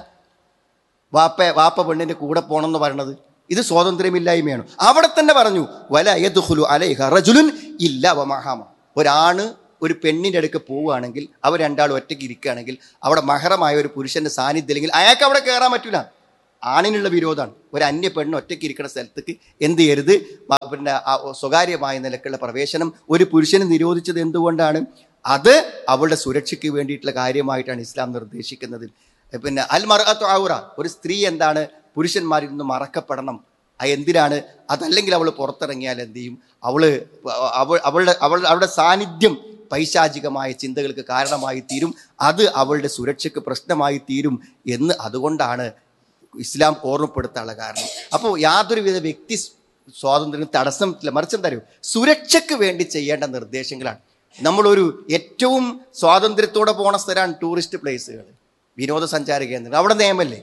വാപ്പ വാപ്പ പെണ്ണിന്റെ കൂടെ പോകണം എന്ന് പറയണത് ഇത് സ്വാതന്ത്ര്യമില്ലായ്മയാണ് അവിടെ തന്നെ പറഞ്ഞു വല യദ്ഖുലു അലൈഹ റജുലുൻ ഇല്ല വമഹാമ ഒരാണ് ഒരു പെണ്ണിന്റെ അടുക്ക് പോവുകയാണെങ്കിൽ അവർ രണ്ടാളും ഒറ്റയ്ക്ക് ഇരിക്കുകയാണെങ്കിൽ അവിടെ മഹറമായ ഒരു പുരുഷന്റെ സാന്നിധ്യം ഇല്ലെങ്കിൽ അയാൾക്ക് അവിടെ കയറാൻ പറ്റൂല ആണിനുള്ള വിരോധമാണ് ഒരു അന്യ പെണ്ണ് ഒറ്റയ്ക്ക് ഇരിക്കുന്ന സ്ഥലത്തേക്ക് എന്ത് ചെയ്യരുത് മ- പിന്നെ ആ സ്വകാര്യമായ നിലക്കുള്ള പ്രവേശനം ഒരു പുരുഷന് നിരോധിച്ചത് എന്തുകൊണ്ടാണ് അത് അവളുടെ സുരക്ഷയ്ക്ക് വേണ്ടിയിട്ടുള്ള കാര്യമായിട്ടാണ് ഇസ്ലാം നിർദ്ദേശിക്കുന്നത് പിന്നെ അൽ മറഅത്തു ഔറ ഒരു സ്ത്രീ എന്താണ് പുരുഷന്മാരിൽ നിന്ന് മറക്കപ്പെടണം ആ എന്തിനാണ് അതല്ലെങ്കിൽ അവൾ പുറത്തിറങ്ങിയാൽ എന്ത് ചെയ്യും അവള് അവൾ അവളുടെ അവളുടെ അവളുടെ സാന്നിധ്യം പൈശാചികമായ ചിന്തകൾക്ക് കാരണമായി തീരും അത് അവളുടെ സുരക്ഷയ്ക്ക് പ്രശ്നമായി തീരും എന്ന് അതുകൊണ്ടാണ് ഇസ്ലാം ഓർമ്മപ്പെടുത്താനുള്ള കാരണം അപ്പോൾ യാതൊരുവിധ വ്യക്തി സ്വാതന്ത്ര്യം തടസ്സം മറിച്ച് എന്താ അറിയോ സുരക്ഷയ്ക്ക് വേണ്ടി ചെയ്യേണ്ട നിർദ്ദേശങ്ങളാണ് നമ്മളൊരു ഏറ്റവും സ്വാതന്ത്ര്യത്തോടെ പോണ സ്ഥലമാണ് ടൂറിസ്റ്റ് പ്ലേസുകൾ വിനോദസഞ്ചാര കേന്ദ്രങ്ങൾ അവിടെ നിയമല്ലേ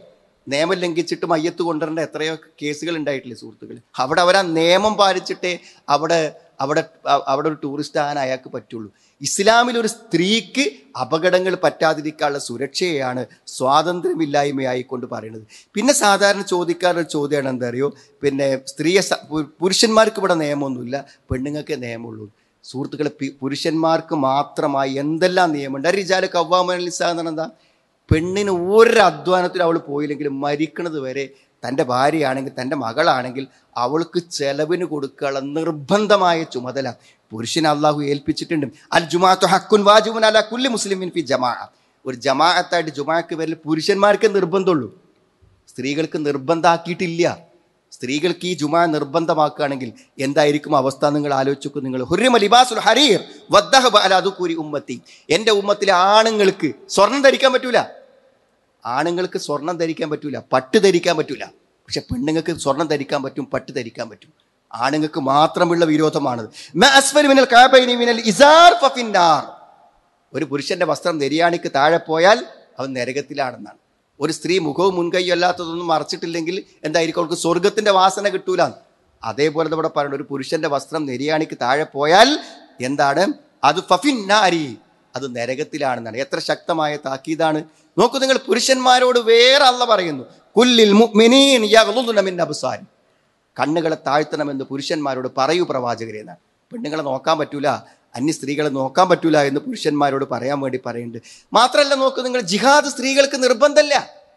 നിയമം ലംഘിച്ചിട്ട് മയ്യത്ത് കൊണ്ടുവരേണ്ട എത്രയോ കേസുകൾ ഉണ്ടായിട്ടില്ലേ സുഹൃത്തുക്കൾ അവിടെ അവർ ആ നിയമം പാലിച്ചിട്ടേ അവിടെ അവിടെ അ- അവിടെ ഒരു ടൂറിസ്റ്റ് ആകാൻ അയാൾക്ക് പറ്റുള്ളൂ ഇസ്ലാമിൽ ഒരു സ്ത്രീക്ക് അപകടങ്ങൾ പറ്റാതിരിക്കാനുള്ള സുരക്ഷയാണ് സ്വാതന്ത്ര്യമില്ലായ്മയായി കൊണ്ട് പറയുന്നത് പിന്നെ സാധാരണ ചോദിക്കാറുള്ള ചോദ്യമാണ് എന്താ അറിയോ പിന്നെ സ്ത്രീയെ സ- പു- പുരുഷന്മാർക്ക് ഇവിടെ നിയമമൊന്നുമില്ല പെണ്ണുങ്ങൾക്ക് നിയമമുള്ളൂ സുഹൃത്തുക്കളെ പി- പുരുഷന്മാർക്ക് മാത്രമായി എന്തെല്ലാം നിയമമുണ്ട് റിജാല് കവ്വാമലിസ എന്ന് പറഞ്ഞാൽ എന്താ പെണ്ണിന് ഒരു അധ്വാനത്തിൽ അവൾ പോയില്ലെങ്കിലും മരിക്കണത് വരെ തൻ്റെ ഭാര്യയാണെങ്കിൽ തൻ്റെ മകളാണെങ്കിൽ അവൾക്ക് ചെലവിന് കൊടുക്കാനുള്ള നിർബന്ധമായ ചുമതല പുരുഷനെ അള്ളാഹു ഏൽപ്പിച്ചിട്ടുണ്ട് അൽ ജുമാഅത്തു ഹക്കുൻ വാജിബുൻ അല കുല്ലി മുസ്ലിമിൻ ഫി ജമാ ഒരു ജമാഅത്തായിട്ട് ജുമാക്ക് പേരിൽ പുരുഷന്മാർക്ക് നിർബന്ധമുള്ളൂ സ്ത്രീകൾക്ക് നിർബന്ധമാക്കിയിട്ടില്ല സ്ത്രീകൾക്ക് ഈ ജുമാ നിർബന്ധമാക്കുകയാണെങ്കിൽ എന്തായിരിക്കും അവസ്ഥ നിങ്ങൾ ആലോചിച്ചു നിങ്ങൾ ഹുരിമ ലിബാസുൽ ഹരീർ വദ്ദഹബ അല അതുകൂരി ഉമ്മത്തി എൻ്റെ ഉമ്മത്തിലെ ആണുങ്ങൾക്ക് സ്വർണം ധരിക്കാൻ പറ്റൂല ആണുങ്ങൾക്ക് സ്വർണം ധരിക്കാൻ പറ്റൂല പട്ട് ധരിക്കാൻ പറ്റൂല പക്ഷെ പെണ്ണുങ്ങൾക്ക് സ്വർണം ധരിക്കാൻ പറ്റും പട്ട് ധരിക്കാൻ പറ്റും ആണുങ്ങൾക്ക് മാത്രമുള്ള വിരോധമാണത് മാ അസ്ഫലു മിനൽ കഅബൈനി മിനൽ ഇസാർ ഫഫിന്നാർ ഒരു പുരുഷന്റെ വസ്ത്രം നെരിയാണിക്ക് താഴെ പോയാൽ അവൻ നരകത്തിലാണെന്നാണ് ഒരു സ്ത്രീ മുഖവും മുൻകൈയും അല്ലാത്തതൊന്നും മറച്ചിട്ടില്ലെങ്കിൽ എന്തായിരിക്കും അവൾക്ക് സ്വർഗത്തിന്റെ വാസന കിട്ടൂല അതേപോലെ ഇവിടെ പറയുന്നത് ഒരു പുരുഷന്റെ വസ്ത്രം നെരിയാണിക്ക് താഴെ പോയാൽ എന്താണ് അത് ഫഫിന്നാരി അത് നരകത്തിലാണെന്നാണ് എത്ര ശക്തമായ താക്കീതാണ് നോക്കൂ നിങ്ങൾ പുരുഷന്മാരോട് വേറെ അല്ല പറയുന്നു കുല്ലിൽ മുഅ്മിനീൻ യഗ്ളുദ്ന മിൻ അബ്സാരി കണ്ണുകളെ താഴ്ത്തണമെന്ന് പുരുഷന്മാരോട് പറയൂ പ്രവാചകരെ എന്നാണ് പെണ്ണുങ്ങളെ നോക്കാൻ പറ്റൂല അന്യ സ്ത്രീകളെ നോക്കാൻ പറ്റൂല എന്ന് പുരുഷന്മാരോട് പറയാൻ വേണ്ടി പറയുന്നുണ്ട് മാത്രമല്ല നോക്കൂ നിങ്ങൾ ജിഹാദ് സ്ത്രീകൾക്ക് നിർബന്ധമല്ല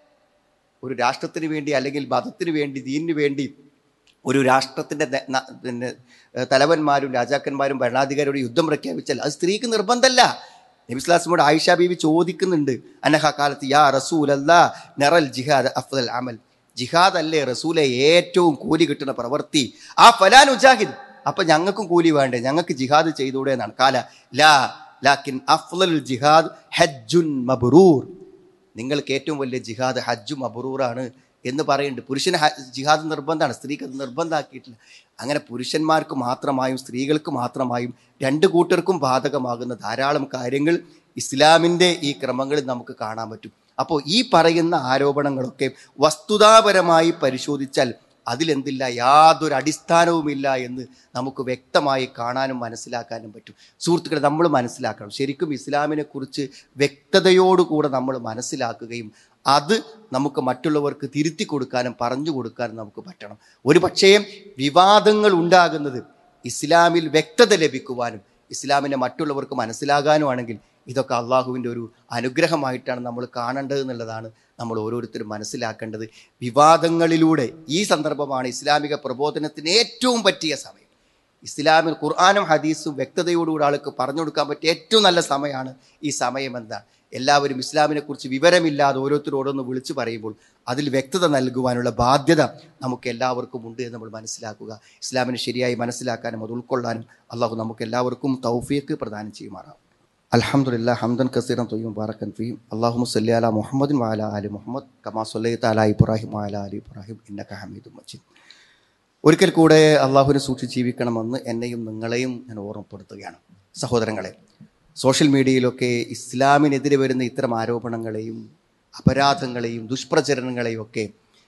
ഒരു രാഷ്ട്രത്തിന് വേണ്ടി അല്ലെങ്കിൽ മതത്തിന് വേണ്ടി ദീനിന് വേണ്ടി ഒരു രാഷ്ട്രത്തിൻ്റെ ന- ന- പിന്നെ ഏഹ് തലവന്മാരും രാജാക്കന്മാരും ഭരണാധികാരിയോട് യുദ്ധം പ്രഖ്യാപിച്ചാൽ അത് സ്ത്രീക്ക് നിർബന്ധമല്ല നബിസ്ലാസിനോട് ആയിഷ ബീവി ചോദിക്കുന്നുണ്ട് അനഹ കാലത്ത് യാ റസൂൽ അല്ലാ നെറൽ ജിഹാദ് അഫ്ദൽ അമൽ ജിഹാദ് അല്ലേ റസൂലെ ഏറ്റവും കൂലി കിട്ടുന്ന പ്രവൃത്തി ആ ഫലാൻ ഉജാഹിദ് അപ്പൊ ഞങ്ങൾക്കും കൂലി വേണ്ടേ ഞങ്ങൾക്ക് ജിഹാദ് ചെയ്തൂടെ എന്നാണ് കാല ലാ ലാക്കിൻ അഫ്ലൽ ജിഹാദ് ഹജ്ജുൻ മബ്റൂർ നിങ്ങൾക്ക് ഏറ്റവും വലിയ ജിഹാദ് ഹജ്ജു മബ്റൂറാണ് എന്ന് പറയുന്നുണ്ട് പുരുഷന് ഹ- ജിഹാദ് നിർബന്ധമാണ് സ്ത്രീക്ക് അത് നിർബന്ധമാക്കിയിട്ടില്ല അങ്ങനെ പുരുഷന്മാർക്ക് മാത്രമായും സ്ത്രീകൾക്ക് മാത്രമായും രണ്ട് കൂട്ടർക്കും ബാധകമാകുന്ന ധാരാളം കാര്യങ്ങൾ ഇസ്ലാമിൻ്റെ ഈ ക്രമങ്ങളിൽ നമുക്ക് കാണാൻ പറ്റും അപ്പോൾ ഈ പറയുന്ന ആരോപണങ്ങളൊക്കെ വസ്തുതാപരമായി പരിശോധിച്ചാൽ അതിലെന്തില്ല യാതൊരു അടിസ്ഥാനവുമില്ല എന്ന് നമുക്ക് വ്യക്തമായി കാണാനും മനസ്സിലാക്കാനും പറ്റും സുഹൃത്തുക്കളെ നമ്മൾ മനസ്സിലാക്കണം ശരിക്കും ഇസ്ലാമിനെ കുറിച്ച് വ്യക്തതയോടുകൂടെ നമ്മൾ മനസ്സിലാക്കുകയും അത് നമുക്ക് മറ്റുള്ളവർക്ക് തിരുത്തി കൊടുക്കാനും പറഞ്ഞു കൊടുക്കാനും നമുക്ക് പറ്റണം ഒരു പക്ഷേ വിവാദങ്ങൾ ഉണ്ടാകുന്നത് ഇസ്ലാമിൽ വ്യക്തത ലഭിക്കുവാനും ഇസ്ലാമിനെ മറ്റുള്ളവർക്ക് മനസ്സിലാകാനുമാണെങ്കിൽ ഇതൊക്കെ അള്ളാഹുവിൻ്റെ ഒരു അനുഗ്രഹമായിട്ടാണ് നമ്മൾ കാണേണ്ടത് എന്നുള്ളതാണ് നമ്മൾ ഓരോരുത്തരും മനസ്സിലാക്കേണ്ടത് വിവാദങ്ങളിലൂടെ ഈ സന്ദർഭമാണ് ഇസ്ലാമിക പ്രബോധനത്തിന് ഏറ്റവും പറ്റിയ സമയം ഇസ്ലാമിൽ ഖുർആാനും ഹദീസും വ്യക്തതയോടുകൂടി ആൾക്ക് പറഞ്ഞു കൊടുക്കാൻ പറ്റിയ ഏറ്റവും നല്ല സമയമാണ് ഈ സമയം എന്താണ് എല്ലാവരും ഇസ്ലാമിനെ കുറിച്ച് വിവരമില്ലാതെ ഓരോരുത്തരോടൊന്ന് വിളിച്ചു പറയുമ്പോൾ അതിൽ വ്യക്തത നൽകുവാനുള്ള ബാധ്യത നമുക്ക് എല്ലാവർക്കും ഉണ്ട് എന്ന് നമ്മൾ മനസ്സിലാക്കുക ഇസ്ലാമിനെ ശരിയായി മനസ്സിലാക്കാനും അത് ഉൾക്കൊള്ളാനും അള്ളാഹു നമുക്ക് എല്ലാവർക്കും തൗഫീക്ക് പ്രദാനം ചെയ്യുമാറാം അൽഹംദുലില്ലാ ഹംദൻ കസീറൻ തൊയ്യും ബാറക്കൻ ഫീം അള്ളാഹു സല്ലി അല മുഹമ്മദിൻ വാല അലി മുഹമ്മദ് കമാ സല്ലൈത്ത അല ഇബ്രാഹിം വാല അലി ഇബ്രാഹിം ഇന്നക ഹമീദും മജീദ് ഒരിക്കൽ കൂടെ അള്ളാഹുവിനെ സൂക്ഷിച്ച് ജീവിക്കണമെന്ന് എന്നെയും നിങ്ങളെയും ഞാൻ ഓർമ്മപ്പെടുത്തുകയാണ് സഹോദരങ്ങളെ സോഷ്യൽ മീഡിയയിലൊക്കെ ഇസ്ലാമിനെതിരെ വരുന്ന ഇത്തരം ആരോപണങ്ങളെയും അപരാധങ്ങളെയും ദുഷ്പ്രചരണങ്ങളെയും ഒക്കെ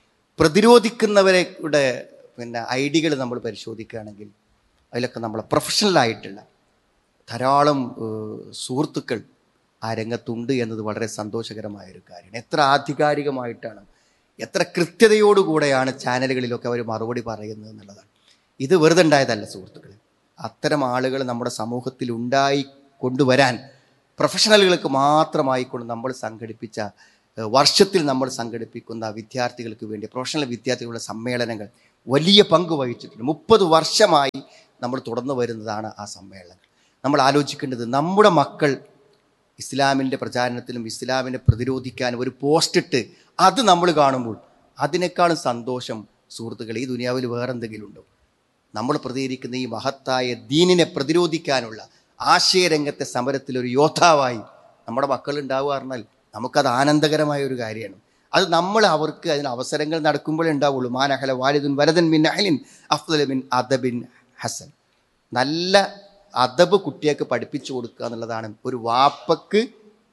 പ്രതിരോധിക്കുന്നവരുടെ പിന്നെ ഐഡികൾ നമ്മൾ പരിശോധിക്കുകയാണെങ്കിൽ അതിലൊക്കെ നമ്മളെ പ്രൊഫഷണലായിട്ടുള്ള ധാരാളം ഏഹ്, സുഹൃത്തുക്കൾ ആ രംഗത്തുണ്ട് എന്നത് വളരെ സന്തോഷകരമായ ഒരു കാര്യമാണ് എത്ര ആധികാരികമായിട്ടാണ് എത്ര കൃത്യതയോടുകൂടെയാണ് ചാനലുകളിലൊക്കെ അവർ മറുപടി പറയുന്നത് എന്നുള്ളതാണ് ഇത് വെറുതെ ഉണ്ടായതല്ല സുഹൃത്തുക്കളെ അത്തരം ആളുകൾ നമ്മുടെ സമൂഹത്തിൽ ഉണ്ടായി കൊണ്ടുവരാൻ പ്രൊഫഷണലുകൾക്ക് മാത്രമായിക്കൊണ്ട് നമ്മൾ സംഘടിപ്പിച്ച ഏഹ്, വർഷത്തിൽ നമ്മൾ സംഘടിപ്പിക്കുന്ന വിദ്യാർത്ഥികൾക്ക് വേണ്ടി പ്രൊഫഷണൽ വിദ്യാർത്ഥികളുടെ സമ്മേളനങ്ങൾ വലിയ പങ്ക് വഹിച്ചിട്ടുണ്ട് മുപ്പത് വർഷമായി നമ്മൾ തുടർന്നു വരുന്നതാണ് ആ സമ്മേളനങ്ങൾ നമ്മൾ ആലോചിക്കേണ്ടത് നമ്മുടെ മക്കൾ ഇസ്ലാമിൻ്റെ പ്രചാരണത്തിലും ഇസ്ലാമിനെ പ്രതിരോധിക്കാനും ഒരു പോസ്റ്റ് ഇട്ട് അത് നമ്മൾ കാണുമ്പോൾ അതിനേക്കാളും സന്തോഷം സുഹൃത്തുക്കളെ ഈ ദുനിയാവിൽ വേറെന്തെങ്കിലും ഉണ്ടോ നമ്മൾ പ്രതികരിക്കുന്ന ഈ മഹത്തായ ദീനിനെ പ്രതിരോധിക്കാനുള്ള ആശയരംഗത്തെ സമരത്തിൽ ഒരു യോദ്ധാവായി നമ്മുടെ മക്കൾ ഉണ്ടാവുക പറഞ്ഞാൽ നമുക്കത് ആനന്ദകരമായ ഒരു കാര്യമാണ് അത് നമ്മൾ അവർക്ക് അതിന് അവസരങ്ങൾ നടക്കുമ്പോഴേ ഉണ്ടാവുള്ളൂ മാനഹല വാലിദുൻ വലതൻ മിൻ അഹലിൻ അഫ്ദൽ മിൻ അദബിൻ ഹസൻ നല്ല അദബ് കുട്ടിയൊക്കെ പഠിപ്പിച്ചു കൊടുക്കുക എന്നുള്ളതാണ് ഒരു വാപ്പക്ക്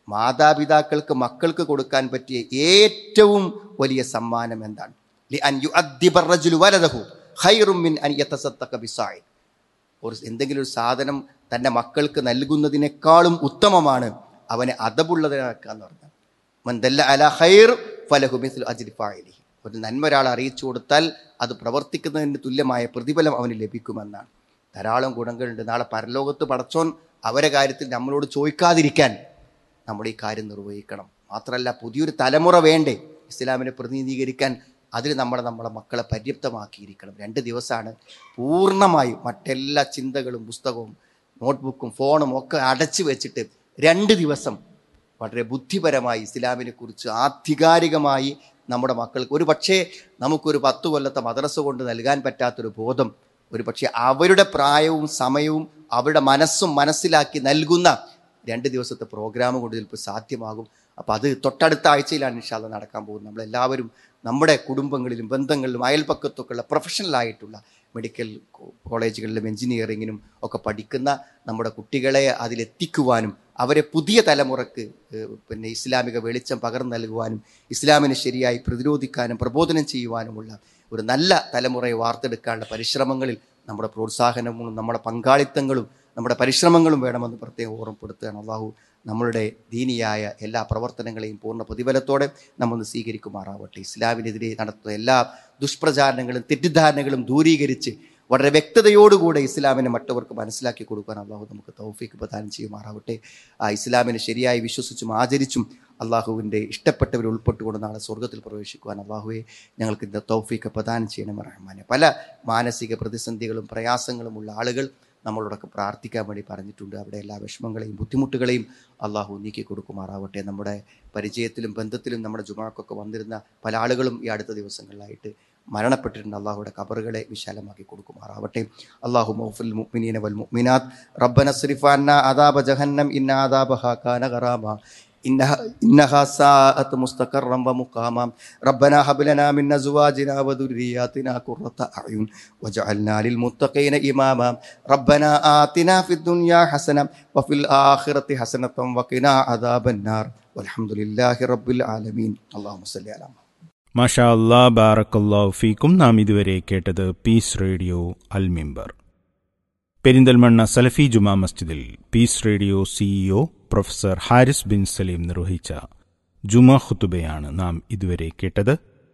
മാതാപിതാക്കൾക്ക് മക്കൾക്ക് കൊടുക്കാൻ പറ്റിയ ഏറ്റവും വലിയ സമ്മാനം എന്താണ് ലി അൻ യുഅദ്ദിബ الرجل ولده خير من أن يتصدق بصاع. ഒരു എന്തെങ്കിലും ഒരു സാധനം തൻ്റെ മക്കൾക്ക് നൽകുന്നതിനേക്കാളും ഉത്തമമാണ് അവനെ അതബുള്ളതിനാക്കുക എന്ന് പറഞ്ഞാൽ മന്ദല്ല അല ഖൈർ ഫലഹു മിസ്ലു അജ്രി ഫാഇലിഹി. ഒരു നന്മ ഒരാൾ അറിയിച്ചു കൊടുത്താൽ അത് പ്രവർത്തിക്കുന്നതിന് തുല്യമായ പ്രതിഫലം അവന് ലഭിക്കുമെന്നാണ് ധാരാളം ഗുണങ്ങളുണ്ട് നാളെ പരലോകത്ത് പടച്ചോൻ അവരെ കാര്യത്തിൽ നമ്മളോട് ചോദിക്കാതിരിക്കാൻ നമ്മൾ ഈ കാര്യം നിർവഹിക്കണം മാത്രമല്ല പുതിയൊരു തലമുറ വേണ്ടേ ഇസ്ലാമിനെ പ്രതിനിധീകരിക്കാൻ അതിന് നമ്മൾ നമ്മളെ മക്കളെ പര്യാപ്തമാക്കിയിരിക്കണം രണ്ട് ദിവസമാണ് പൂർണ്ണമായും മറ്റെല്ലാ ചിന്തകളും പുസ്തകവും നോട്ട്ബുക്കും ഫോണും ഒക്കെ അടച്ചു വെച്ചിട്ട് രണ്ട് ദിവസം വളരെ ബുദ്ധിപരമായി ഇസ്ലാമിനെ കുറിച്ച് ആധികാരികമായി നമ്മുടെ മക്കൾക്ക് ഒരു പക്ഷേ നമുക്കൊരു പത്ത് കൊല്ലത്തെ മദ്രസ കൊണ്ട് നൽകാൻ പറ്റാത്തൊരു ബോധം ഒരു പക്ഷേ അവരുടെ പ്രായവും സമയവും അവരുടെ മനസ്സും മനസ്സിലാക്കി നൽകുന്ന രണ്ട് ദിവസത്തെ പ്രോഗ്രാം കൊണ്ട് ചിലപ്പോൾ സാധ്യമാകും അപ്പോൾ അത് തൊട്ടടുത്ത ആഴ്ചയിലാണ് ഇൻഷാല്ല നടക്കാൻ പോകുന്നത് നമ്മളെല്ലാവരും നമ്മുടെ കുടുംബങ്ങളിലും ബന്ധങ്ങളിലും അയൽപ്പക്കത്തൊക്കെ ഉള്ള പ്രൊഫഷണലായിട്ടുള്ള മെഡിക്കൽ കോ- കോളേജുകളിലും എഞ്ചിനീയറിങ്ങിനും ഒക്കെ പഠിക്കുന്ന നമ്മുടെ കുട്ടികളെ അതിലെത്തിക്കുവാനും അവരെ പുതിയ തലമുറക്ക് ഏഹ്, പിന്നെ ഇസ്ലാമിക വെളിച്ചം പകർന്നു നൽകുവാനും ഇസ്ലാമിനെ ശരിയായി പ്രതിരോധിക്കാനും പ്രബോധനം ചെയ്യുവാനുമുള്ള ഒരു നല്ല തലമുറയെ വാർത്തെടുക്കാനുള്ള പരിശ്രമങ്ങളിൽ നമ്മുടെ പ്രോത്സാഹനവും നമ്മുടെ പങ്കാളിത്തങ്ങളും നമ്മുടെ പരിശ്രമങ്ങളും വേണമെന്ന് പ്രത്യേകം ഓർമ്മപ്പെടുത്തുകയാണ് അള്ളാഹു നമ്മളുടെ ദീനിയായ എല്ലാ പ്രവർത്തനങ്ങളെയും പൂർണ്ണ പ്രതിഫലത്തോടെ നമ്മൾ സ്വീകരിക്കുമാറാവട്ടെ ഇസ്ലാമിനെതിരെ നടത്തുന്ന എല്ലാ ദുഷ്പ്രചാരണങ്ങളും തെറ്റിദ്ധാരണകളും ദൂരീകരിച്ച് വളരെ വ്യക്തതയോടുകൂടെ ഇസ്ലാമിനെ മറ്റവർക്ക് മനസ്സിലാക്കി കൊടുക്കാൻ അള്ളാഹു നമുക്ക് തൗഫീക്ക് പ്രദാനം ചെയ്യുമാറാവട്ടെ ആ ഇസ്ലാമിനെ ശരിയായി വിശ്വസിച്ചും ആചരിച്ചും അള്ളാഹുവിൻ്റെ ഇഷ്ടപ്പെട്ടവർ ഉൾപ്പെട്ടുകൊണ്ട് നാളെ സ്വർഗത്തിൽ പ്രവേശിക്കുവാൻ അള്ളാഹുവെ ഞങ്ങൾക്ക് ഇന്ന് തൗഫീക്ക് പ്രദാനം ചെയ്യണം റഹ്മാനെ പല മാനസിക പ്രതിസന്ധികളും പ്രയാസങ്ങളും ഉള്ള ആളുകൾ നമ്മളോടൊക്കെ പ്രാർത്ഥിക്കാൻ വേണ്ടി പറഞ്ഞിട്ടുണ്ട് അവിടെ എല്ലാ വിഷമങ്ങളെയും ബുദ്ധിമുട്ടുകളെയും അള്ളാഹു നീക്കി കൊടുക്കുമാറാവട്ടെ നമ്മുടെ പരിചയത്തിലും ബന്ധത്തിലും നമ്മുടെ ജുമാക്കൊക്കെ വന്നിരുന്ന പല ആളുകളും ഈ അടുത്ത ദിവസങ്ങളിലായിട്ട് മരണപ്പെട്ടിട്ടുണ്ട് അള്ളാഹുയുടെ കബറുകളെ വിശാലമാക്കി കൊടുക്കുമാറാവട്ടെ അള്ളാഹു മൗഫുൽ മുഅ്മിനീന വൽ മുഅ്മിനാത്ത് റബ്ബന സ്രിഫാന അദാബ ജഹന്നം ഇന്ന അദാബഹ കാന ഗറാമ إنها, إنها ساءت مستقرا ومقاما ربنا هب لنا من أزواجنا وذرياتنا قرة أعين وجعلنا للمتقين إماما ربنا آتنا في الدنيا حسنة وفي الآخرة حسنة وقنا عذاب النار والحمد لله رب العالمين اللهم صل على محمد മാഷാ അല്ലാ ബാറക്കല്ലാഹു ഫീക്കും നാം ഇതുവരെ കേട്ടത് പീസ് റേഡിയോ അൽ മിമ്പർ പെരിന്തൽമണ്ണ സലഫി ജുമാ മസ്ജിദിൽ peace radio CEO professor Haris bin Salim നിർവഹിച്ച ജുമാ ഖുത്തുബയാണ് നാം ഇതുവരെ കേട്ടത്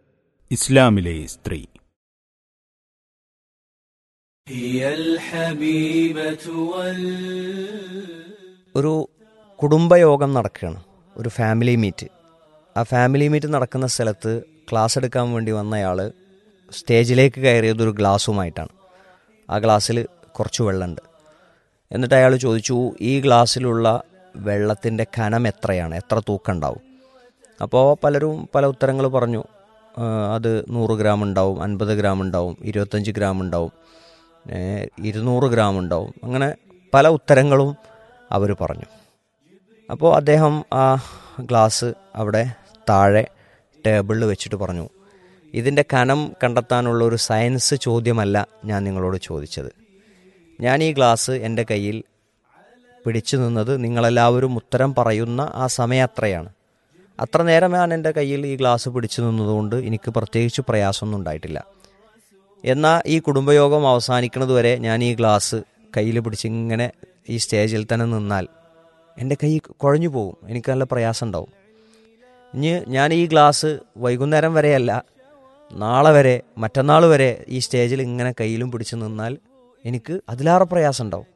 ഇസ്ലാമിലെ സ്ത്രീ هي الحبيبة وال ഒരു കുടുംബയോഗം നടക്കുകയാണ് ഒരു ഫാമിലി മീറ്റ് ആ ഫാമിലി മീറ്റ് നടക്കുന്ന സ്ഥലത്ത് ക്ലാസ് എടുക്കാൻ വേണ്ടി വന്നയാൾ സ്റ്റേജിലേക്ക് കയറിയത് ഒരു ഗ്ലാസ്സുമായിട്ടാണ് ആ ഗ്ലാസ്സിൽ കുറച്ച് വെള്ളമുണ്ട് എന്നിട്ട് അയാൾ ചോദിച്ചു ഈ ഗ്ലാസ്സിലുള്ള വെള്ളത്തിൻ്റെ കനം എത്രയാണ് എത്ര തൂക്കം ഉണ്ടാവും അപ്പോൾ പലരും പല ഉത്തരങ്ങൾ പറഞ്ഞു ആ, അത് നൂറ് ഗ്രാം ഉണ്ടാവും അൻപത് ഗ്രാം ഉണ്ടാവും ഇരുപത്തഞ്ച് ഗ്രാം ഉണ്ടാവും ഏ, ഇരുന്നൂറ് ഗ്രാം ഉണ്ടാവും അങ്ങനെ പല ഉത്തരങ്ങളും അവർ പറഞ്ഞു അപ്പോൾ അദ്ദേഹം ആ ഗ്ലാസ് അവിടെ താഴെ ടേബിളിൽ വെച്ചിട്ട് പറഞ്ഞു ഇതിൻ്റെ കനം കണ്ടെത്താനുള്ള ഒരു സയൻസ് ചോദ്യമല്ല ഞാൻ നിങ്ങളോട് ചോദിച്ചത് ഞാൻ ഈ ഗ്ലാസ് എൻ്റെ കയ്യിൽ പിടിച്ചു നിന്നത് നിങ്ങളെല്ലാവരും ഉത്തരം പറയുന്ന ആ സമയം അത്രയാണ് അത്ര നേരം ഞാൻ എൻ്റെ കയ്യിൽ ഈ ഗ്ലാസ് പിടിച്ചു നിന്നതുകൊണ്ട് എനിക്ക് പ്രത്യേകിച്ച് പ്രയാസമൊന്നും ഉണ്ടായിട്ടില്ല എന്നാൽ ഈ കുടുംബയോഗം അവസാനിക്കുന്നത് വരെ ഞാൻ ഈ ഗ്ലാസ് കയ്യിൽ പിടിച്ച് ഇങ്ങനെ ഈ സ്റ്റേജിൽ തന്നെ നിന്നാൽ എൻ്റെ കൈ കുഴഞ്ഞു പോകും എനിക്ക് നല്ല പ്രയാസം ഉണ്ടാവും ഇനി ഞാൻ ഈ ഗ്ലാസ് വൈകുന്നേരം വരെയല്ല നാളെ വരെ മറ്റന്നാൾ വരെ ഈ സ്റ്റേജിൽ ഇങ്ങനെ കയ്യിലും പിടിച്ച് നിന്നാൽ എനിക്ക് അതിലേറെ പ്രയാസം ഉണ്ടാവും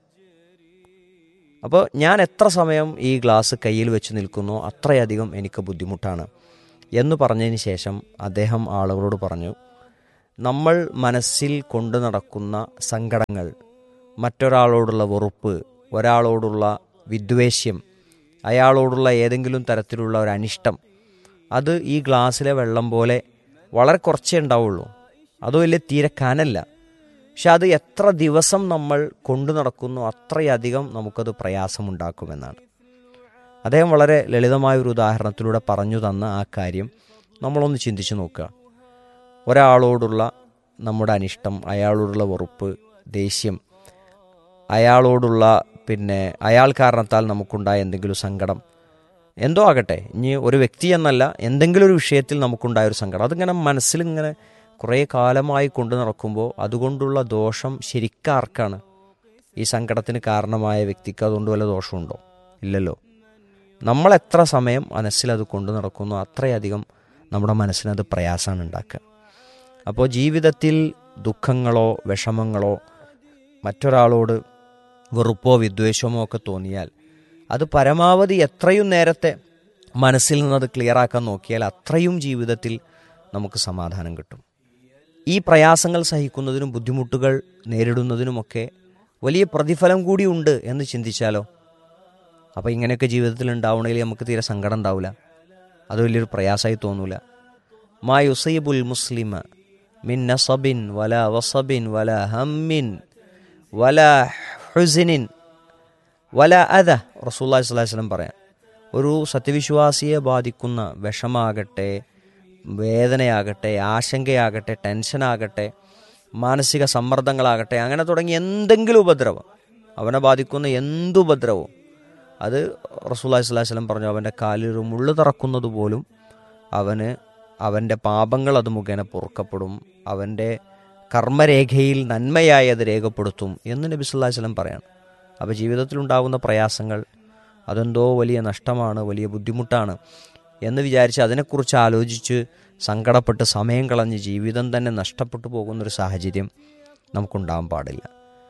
അപ്പോൾ ഞാൻ എത്ര സമയം ഈ ഗ്ലാസ് കയ്യിൽ വെച്ച് നിൽക്കുന്നോ അത്രയധികം എനിക്ക് ബുദ്ധിമുട്ടാണ് എന്ന് പറഞ്ഞതിന് ശേഷം അദ്ദേഹം ആളുകളോട് പറഞ്ഞു നമ്മൾ മനസ്സിൽ കൊണ്ടു നടക്കുന്ന സങ്കടങ്ങൾ മറ്റൊരാളോടുള്ള വെറുപ്പ് ഒരാളോടുള്ള വിദ്വേഷ്യം അയാളോടുള്ള ഏതെങ്കിലും തരത്തിലുള്ള ഒരു അനിഷ്ടം അത് ഈ ഗ്ലാസ്സിലെ വെള്ളം പോലെ വളരെ കുറച്ചേ ഉണ്ടാവുള്ളൂ അത് വലിയ തീരെ കനല്ല പക്ഷെ അത് എത്ര ദിവസം നമ്മൾ കൊണ്ടു നടക്കുന്നു അത്രയധികം നമുക്കത് പ്രയാസമുണ്ടാക്കുമെന്നാണ് അദ്ദേഹം വളരെ ലളിതമായ ഒരു ഉദാഹരണത്തിലൂടെ പറഞ്ഞു തന്ന ആ കാര്യം നമ്മളൊന്ന് ചിന്തിച്ചു നോക്കുക ഒരാളോടുള്ള നമ്മുടെ അനിഷ്ടം അയാളോടുള്ള വെറുപ്പ് ദേഷ്യം അയാളോടുള്ള പിന്നെ അയാൾ കാരണത്താൽ നമുക്കുണ്ടായ എന്തെങ്കിലും സങ്കടം എന്തോ ആകട്ടെ ഇനി ഒരു വ്യക്തി എന്നല്ല എന്തെങ്കിലും ഒരു വിഷയത്തിൽ നമുക്കുണ്ടായ ഒരു സങ്കടം അതിങ്ങനെ മനസ്സിലിങ്ങനെ കുറേ കാലമായി കൊണ്ടു നടക്കുമ്പോൾ അതുകൊണ്ടുള്ള ദോഷം ശരിക്കാർക്കാണ് ഈ സങ്കടത്തിന് കാരണമായ വ്യക്തിക്ക് അതുകൊണ്ട് വല്ല ദോഷമുണ്ടോ ഇല്ലല്ലോ നമ്മൾ എത്ര സമയം മനസ്സിലത് കൊണ്ടു നടക്കുന്നു അത്രയധികം നമ്മുടെ മനസ്സിനത് പ്രയാസമാണ് ഉണ്ടാക്കുക അപ്പോൾ ജീവിതത്തിൽ ദുഃഖങ്ങളോ വിഷമങ്ങളോ മറ്റൊരാളോട് വെറുപ്പോ വിദ്വേഷമോ ഒക്കെ തോന്നിയാൽ അത് പരമാവധി എത്രയും നേരത്തെ മനസ്സിൽ നിന്നത് ക്ലിയറാക്കാൻ നോക്കിയാൽ അത്രയും ജീവിതത്തിൽ നമുക്ക് സമാധാനം കിട്ടും ഈ പ്രയാസങ്ങൾ സഹിക്കുന്നതിനും ബുദ്ധിമുട്ടുകൾ നേരിടുന്നതിനുമൊക്കെ വലിയ പ്രതിഫലം കൂടി ഉണ്ട് എന്ന് ചിന്തിച്ചാലോ അപ്പോൾ ഇങ്ങനെയൊക്കെ ജീവിതത്തിൽ ഉണ്ടാവണമെങ്കിൽ നമുക്ക് തീരെ സങ്കടം ഉണ്ടാവില്ല അത് വലിയൊരു പ്രയാസമായി തോന്നൂല മാ യുസൈബുൽ മുസ്ലിമ മിൻ നസബിൻ വല വസബിൻ വല ഹമ്മിൻ വല ഹുസിനിൻ വല അത റസൂല്ലാ സ്വലം പറയാം ഒരു സത്യവിശ്വാസിയെ ബാധിക്കുന്ന വിഷമാകട്ടെ വേദനയാകട്ടെ ആശങ്കയാകട്ടെ ടെൻഷനാകട്ടെ മാനസിക സമ്മർദ്ദങ്ങളാകട്ടെ അങ്ങനെ തുടങ്ങി എന്തെങ്കിലും ഉപദ്രവം അവനെ ബാധിക്കുന്ന എന്തുപദ്രവവും അത് റസൂല്ലാ സ്വലം പറഞ്ഞു അവൻ്റെ കാലിൽ ഒരു മുള്ളു തറക്കുന്നത് പോലും അവന് അവൻ്റെ പാപങ്ങൾ അത് മുഖേന പൊറുക്കപ്പെടും അവൻ്റെ കർമ്മരേഖയിൽ നന്മയായി അത് രേഖപ്പെടുത്തും എന്ന് നബി സല്ലാ വല്ലം പറയാണ് അപ്പോൾ ജീവിതത്തിലുണ്ടാകുന്ന പ്രയാസങ്ങൾ അതെന്തോ വലിയ നഷ്ടമാണ് വലിയ ബുദ്ധിമുട്ടാണ് എന്ന് വിചാരിച്ച് അതിനെക്കുറിച്ച് ആലോചിച്ച് സങ്കടപ്പെട്ട് സമയം കളഞ്ഞ് ജീവിതം തന്നെ നഷ്ടപ്പെട്ടു പോകുന്നൊരു സാഹചര്യം നമുക്കുണ്ടാകാൻ പാടില്ല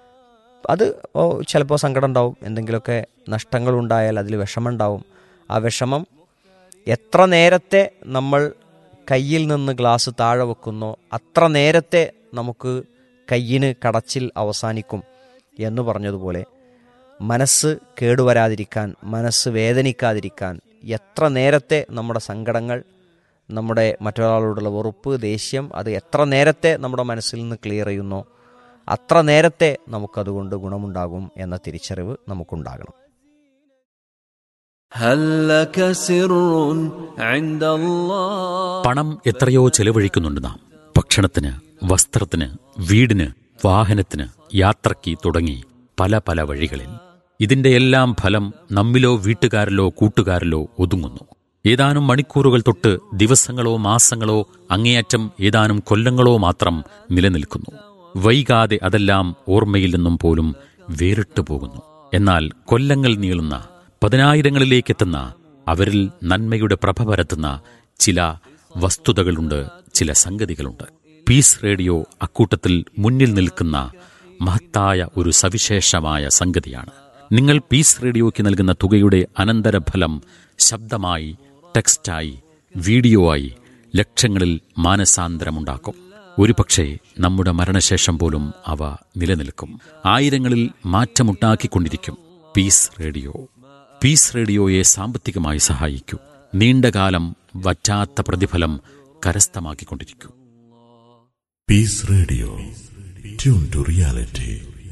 അത് ചിലപ്പോൾ സങ്കടം ഉണ്ടാവും എന്തെങ്കിലുമൊക്കെ നഷ്ടങ്ങളുണ്ടായാൽ അതിൽ വിഷമമുണ്ടാവും ആ വിഷമം എത്ര നേരത്തെ നമ്മൾ കയ്യിൽ നിന്ന് ഗ്ലാസ് താഴെ വെക്കുന്നോ അത്ര നേരത്തെ നമുക്ക് കയ്യിന് കടച്ചിൽ അവസാനിക്കും എന്ന് പറഞ്ഞതുപോലെ മനസ്സ് കേടുവരാതിരിക്കാൻ മനസ്സ് വേദനിക്കാതിരിക്കാൻ എത്ര നേരത്തെ നമ്മുടെ സങ്കടങ്ങൾ നമ്മുടെ മറ്റൊരാളോടുള്ള വെറുപ്പ് ദേഷ്യം അത് എത്ര നേരത്തെ നമ്മുടെ മനസ്സിൽ നിന്ന് ക്ലിയർ ചെയ്യുന്നോ അത്ര നേരത്തെ നമുക്കതുകൊണ്ട് ഗുണമുണ്ടാകും എന്ന തിരിച്ചറിവ് നമുക്കുണ്ടാകണം هل لك سر عند الله പണം എത്രയോ ചെലവഴിക്കുന്നുണ്ട് നാം ഭക്ഷണത്തിന് വസ്ത്രത്തിന് വീടിന് വാഹനത്തിന് യാത്രയ്ക്ക് തുടങ്ങി പല പല വഴികളിൽ ഇതിന്റെ എല്ലാം ഫലം നമ്മിലോ വീട്ടുകാരിലോ കൂട്ടുകാരിലോ ഒതുങ്ങുന്നു ഏതാനും മണിക്കൂറുകൾ തൊട്ട് ദിവസങ്ങളോ മാസങ്ങളോ അങ്ങേയറ്റം ഏതാനും കൊല്ലങ്ങളോ മാത്രം നിലനിൽക്കുന്നു വൈകാതെ അതെല്ലാം ഓർമ്മയിൽ നിന്നും പോലും വേറിട്ടു പോകുന്നു എന്നാൽ കൊല്ലങ്ങൾ നീളുന്ന പതിനായിരങ്ങളിലേക്കെത്തുന്ന അവരിൽ നന്മയുടെ പ്രഭ പരത്തുന്ന ചില വസ്തുതകളുണ്ട് ചില സംഗതികളുണ്ട് പീസ് റേഡിയോ അക്കൂട്ടത്തിൽ മുന്നിൽ നിൽക്കുന്ന മഹത്തായ ഒരു സവിശേഷമായ സംഗതിയാണ് നിങ്ങൾ പീസ് റേഡിയോയ്ക്ക് നൽകുന്ന തുകയുടെ അനന്തരഫലം ശബ്ദമായി ടെക്സ്റ്റായി വീഡിയോ ആയി ലക്ഷങ്ങളിൽ മാനസാന്തരമുണ്ടാക്കും ഒരുപക്ഷെ നമ്മുടെ മരണശേഷം പോലും അവ നിലനിൽക്കും ആയിരങ്ങളിൽ മാറ്റമുണ്ടാക്കിക്കൊണ്ടിരിക്കും പീസ് റേഡിയോ പീസ് റേഡിയോയെ സാമ്പത്തികമായി സഹായിക്കൂ നീണ്ടകാലം വറ്റാത്ത പ്രതിഫലം കരസ്ഥമാക്കിക്കൊണ്ടിരിക്കൂ Peace Radio. Tune to reality.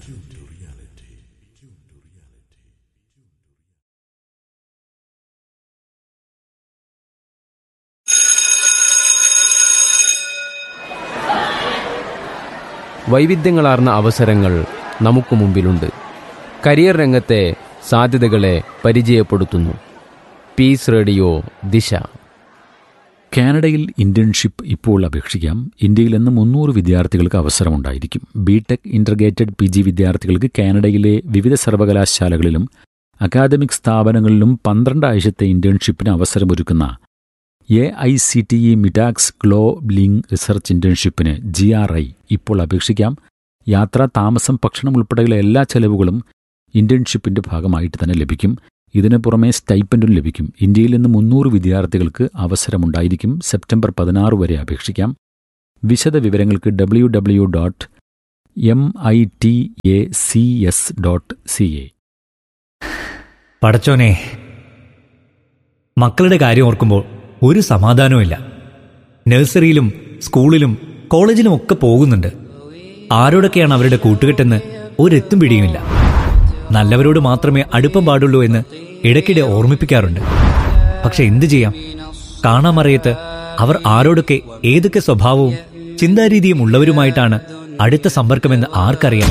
വൈവിധ്യങ്ങളാർന്ന അവസരങ്ങൾ നമുക്ക് മുമ്പിലുണ്ട് കരിയർ രംഗത്തെ സാധ്യതകളെ പരിചയപ്പെടുത്തുന്നു പീസ് റേഡിയോ ദിശ കാനഡയിൽ ഇന്റേൺഷിപ്പ് ഇപ്പോൾ അപേക്ഷിക്കാം ഇന്ത്യയിൽ നിന്ന് മുന്നൂറ് വിദ്യാർത്ഥികൾക്ക് അവസരമുണ്ടായിരിക്കും ബിടെക് ഇന്റർഗ്രേറ്റഡ് പി ജി വിദ്യാർത്ഥികൾക്ക് കാനഡയിലെ വിവിധ സർവകലാശാലകളിലും അക്കാദമിക് സ്ഥാപനങ്ങളിലും പന്ത്രണ്ട് ആഴ്ചത്തെ ഇന്റേൺഷിപ്പിന് അവസരമൊരുക്കുന്ന A I C T E Mitacs Globalink research ഇന്റേൺഷിപ്പിന് ജി ആർ ഐ ഇപ്പോൾ അപേക്ഷിക്കാം യാത്ര താമസം ഭക്ഷണം ഉൾപ്പെടെയുള്ള എല്ലാ ചെലവുകളും ഇന്റേൺഷിപ്പിന്റെ ഭാഗമായിട്ട് തന്നെ ലഭിക്കും ഇതിനു പുറമെ സ്റ്റൈപ്പൻഡും ലഭിക്കും ഇന്ത്യയിൽ നിന്ന് മുന്നൂറ് വിദ്യാർത്ഥികൾക്ക് അവസരമുണ്ടായിരിക്കും സെപ്റ്റംബർ പതിനാറ് വരെ അപേക്ഷിക്കാം വിശദ വിവരങ്ങൾക്ക് W W dot M I T A C S dot C A പടച്ചോനെ മക്കളുടെ കാര്യം ഓർക്കുമ്പോൾ ഒരു സമാധാനവുമില്ല നഴ്സറിയിലും സ്കൂളിലും കോളേജിലും ഒക്കെ പോകുന്നുണ്ട് ആരോടൊക്കെയാണ് അവരുടെ കൂട്ടുകെട്ടെന്ന് ഒരെത്തും പിടിയുമില്ല നല്ലവരോട് മാത്രമേ അടുപ്പം പാടുള്ളൂ എന്ന് ഇടയ്ക്കിടെ ഓർമ്മിപ്പിക്കാറുണ്ട് പക്ഷെ എന്തു ചെയ്യാം കാണാമറിയത്ത് അവർ ആരോടൊക്കെ ഏതൊക്കെ സ്വഭാവവും ചിന്താരീതിയും ഉള്ളവരുമായിട്ടാണ് അടുത്ത സമ്പർക്കമെന്ന് ആർക്കറിയാം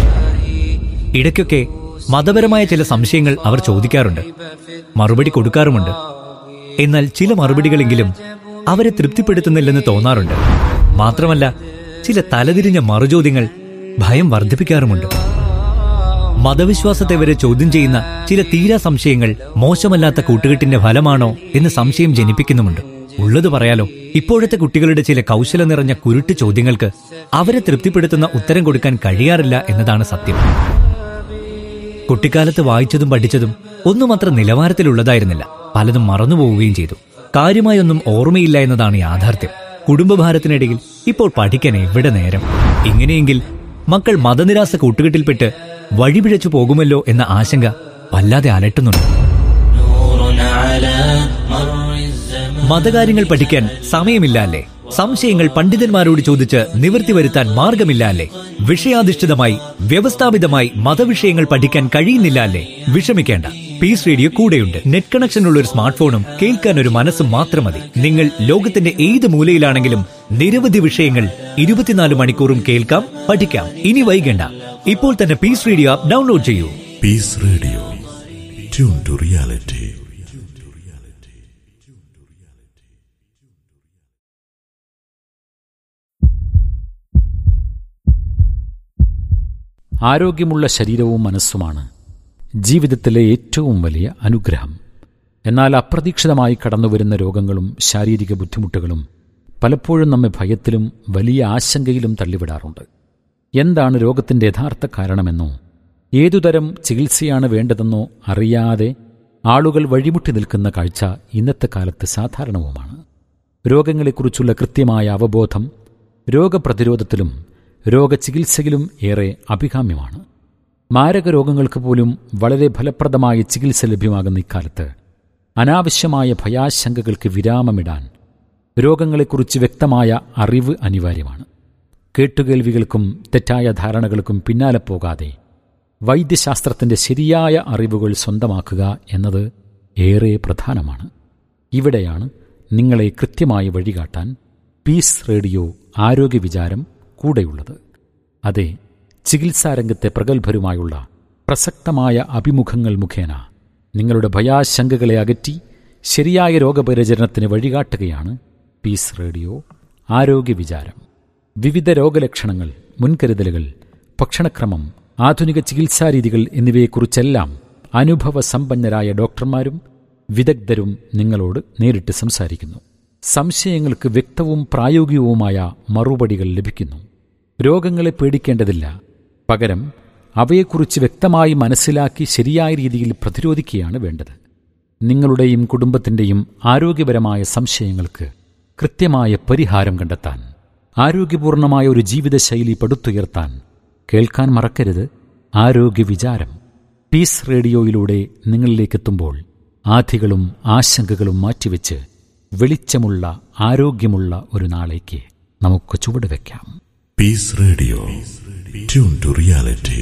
ഇടയ്ക്കൊക്കെ മതപരമായ ചില സംശയങ്ങൾ അവർ ചോദിക്കാറുണ്ട് മറുപടി കൊടുക്കാറുമുണ്ട് എന്നാൽ ചില മറുപടികളെങ്കിലും അവരെ തൃപ്തിപ്പെടുത്തുന്നില്ലെന്ന് തോന്നാറുണ്ട് മാത്രമല്ല ചില തലതിരിഞ്ഞ മറുചോദ്യങ്ങൾ ഭയം വർദ്ധിപ്പിക്കാറുമുണ്ട് മതവിശ്വാസത്തെ വരെ ചോദ്യം ചെയ്യുന്ന ചില തീരാ സംശയങ്ങൾ മോശമല്ലാത്ത കൂട്ടുകെട്ടിന്റെ ഫലമാണോ എന്ന് സംശയം ജനിപ്പിക്കുന്നുമുണ്ട് ഉള്ളത് പറയാലോ ഇപ്പോഴത്തെ കുട്ടികളുടെ ചില കൗശല നിറഞ്ഞ കുരുട്ട് ചോദ്യങ്ങൾക്ക് അവരെ തൃപ്തിപ്പെടുത്തുന്ന ഉത്തരം കൊടുക്കാൻ കഴിയാറില്ല എന്നതാണ് സത്യം കുട്ടിക്കാലത്ത് വായിച്ചതും പഠിച്ചതും ഒന്നും അത്ര നിലവാരത്തിലുള്ളതായിരുന്നില്ല പലതും മറന്നുപോവുകയും ചെയ്തു കാര്യമായൊന്നും ഓർമ്മയില്ല എന്നതാണ് യാഥാർത്ഥ്യം കുടുംബഭാരത്തിനിടയിൽ ഇപ്പോൾ പഠിക്കാൻ എവിടെ നേരം ഇങ്ങനെയെങ്കിൽ മക്കൾ മതനിരാസ കൂട്ടുകെട്ടിൽപ്പെട്ട് വഴിപിഴച്ചു പോകുമല്ലോ എന്ന ആശങ്ക വല്ലാതെ അലട്ടുന്നുണ്ട് മതകാര്യങ്ങൾ പഠിക്കാൻ സമയമില്ല അല്ലേ സംശയങ്ങൾ പണ്ഡിതന്മാരോട് ചോദിച്ച് നിവൃത്തി വരുത്താൻ മാർഗമില്ല അല്ലേ വിഷയാധിഷ്ഠിതമായി വ്യവസ്ഥാപിതമായി മതവിഷയങ്ങൾ പഠിക്കാൻ കഴിയുന്നില്ല അല്ലേ വിഷമിക്കേണ്ട പീസ് റേഡിയോ കൂടെയുണ്ട് നെറ്റ് കണക്ഷൻ ഉള്ള ഒരു സ്മാർട്ട് ഫോണും കേൾക്കാൻ ഒരു മനസ്സും മാത്രം മതി നിങ്ങൾ ലോകത്തിന്റെ ഏത് മൂലയിലാണെങ്കിലും നിരവധി വിഷയങ്ങൾ ഇരുപത്തിനാല് മണിക്കൂറും കേൾക്കാം പഠിക്കാം ഇനി വൈകേണ്ട ഇപ്പോൾ തന്നെ പീസ് റേഡിയോ ആപ്പ് ഡൗൺലോഡ് ചെയ്യൂ Peace Radio. Tune to reality. ആരോഗ്യമുള്ള ശരീരവും മനസ്സുമാണ് ജീവിതത്തിലെ ഏറ്റവും വലിയ അനുഗ്രഹം എന്നാൽ അപ്രതീക്ഷിതമായി കടന്നുവരുന്ന രോഗങ്ങളും ശാരീരിക ബുദ്ധിമുട്ടുകളും പലപ്പോഴും നമ്മെ ഭയത്തിലും വലിയ ആശങ്കയിലും തള്ളിവിടാറുണ്ട് എന്താണ് രോഗത്തിൻ്റെ യഥാർത്ഥ കാരണമെന്നോ ഏതുതരം ചികിത്സയാണ് വേണ്ടതെന്നോ അറിയാതെ ആളുകൾ വഴിമുട്ടി നിൽക്കുന്ന കാഴ്ച ഇന്നത്തെ കാലത്ത് സാധാരണവുമാണ് രോഗങ്ങളെക്കുറിച്ചുള്ള കൃത്യമായ അവബോധം രോഗപ്രതിരോധത്തിലും രോഗചികിത്സയിലും ഏറെ അഭികാമ്യമാണ് മാരക രോഗങ്ങൾക്ക് പോലും വളരെ ഫലപ്രദമായ ചികിത്സ ലഭ്യമാകുന്ന ഇക്കാലത്ത് അനാവശ്യമായ ഭയാശങ്കകൾക്ക് വിരാമമിടാൻ രോഗങ്ങളെക്കുറിച്ച് വ്യക്തമായ അറിവ് അനിവാര്യമാണ് കേട്ടുകേൾവികൾക്കും തെറ്റായ ധാരണകൾക്കും പിന്നാലെ പോകാതെ വൈദ്യശാസ്ത്രത്തിന്റെ ശരിയായ അറിവുകൾ സ്വന്തമാക്കുക എന്നത് ഏറെ പ്രധാനമാണ് ഇവിടെയാണ് നിങ്ങളെ കൃത്യമായി വഴികാട്ടാൻ പീസ് റേഡിയോ ആരോഗ്യ വിചാരം കൂടെയുള്ളത് അതെ ചികിത്സാരംഗത്തെ പ്രഗത്ഭരുമായുള്ള പ്രസക്തമായ അഭിമുഖങ്ങൾ മുഖേന നിങ്ങളുടെ ഭയാശങ്കകളെ അകറ്റി ശരിയായ രോഗപരിചരണത്തിന് വഴികാട്ടുകയാണ് പീസ് റേഡിയോ ആരോഗ്യ വിചാരം വിവിധ രോഗലക്ഷണങ്ങൾ മുൻകരുതലുകൾ ഭക്ഷണക്രമം ആധുനിക ചികിത്സാരീതികൾ എന്നിവയെക്കുറിച്ചെല്ലാം അനുഭവ സമ്പന്നരായ ഡോക്ടർമാരും വിദഗ്ധരും നിങ്ങളോട് നേരിട്ട് സംസാരിക്കുന്നു സംശയങ്ങൾക്ക് വ്യക്തവും പ്രായോഗികവുമായ മറുപടികൾ ലഭിക്കുന്നു രോഗങ്ങളെ പേടിക്കേണ്ടതില്ല പകരം അവയെക്കുറിച്ച് വ്യക്തമായി മനസ്സിലാക്കി ശരിയായ രീതിയിൽ പ്രതിരോധിക്കുകയാണ് വേണ്ടത് നിങ്ങളുടെയും കുടുംബത്തിൻ്റെയും ആരോഗ്യപരമായ സംശയങ്ങൾക്ക് കൃത്യമായ പരിഹാരം കണ്ടെത്താൻ ആരോഗ്യപൂർണമായ ഒരു ജീവിതശൈലി പടുത്തുയർത്താൻ കേൾക്കാൻ മറക്കരുത് ആരോഗ്യ വിചാരം പീസ് റേഡിയോയിലൂടെ നിങ്ങളിലേക്കെത്തുമ്പോൾ ആധികളും ആശങ്കകളും മാറ്റിവെച്ച് വെളിച്ചമുള്ള ആരോഗ്യമുള്ള ഒരു നാളേക്ക് നമുക്ക് ചുവടുവെക്കാം Peace Radio. Tune to reality.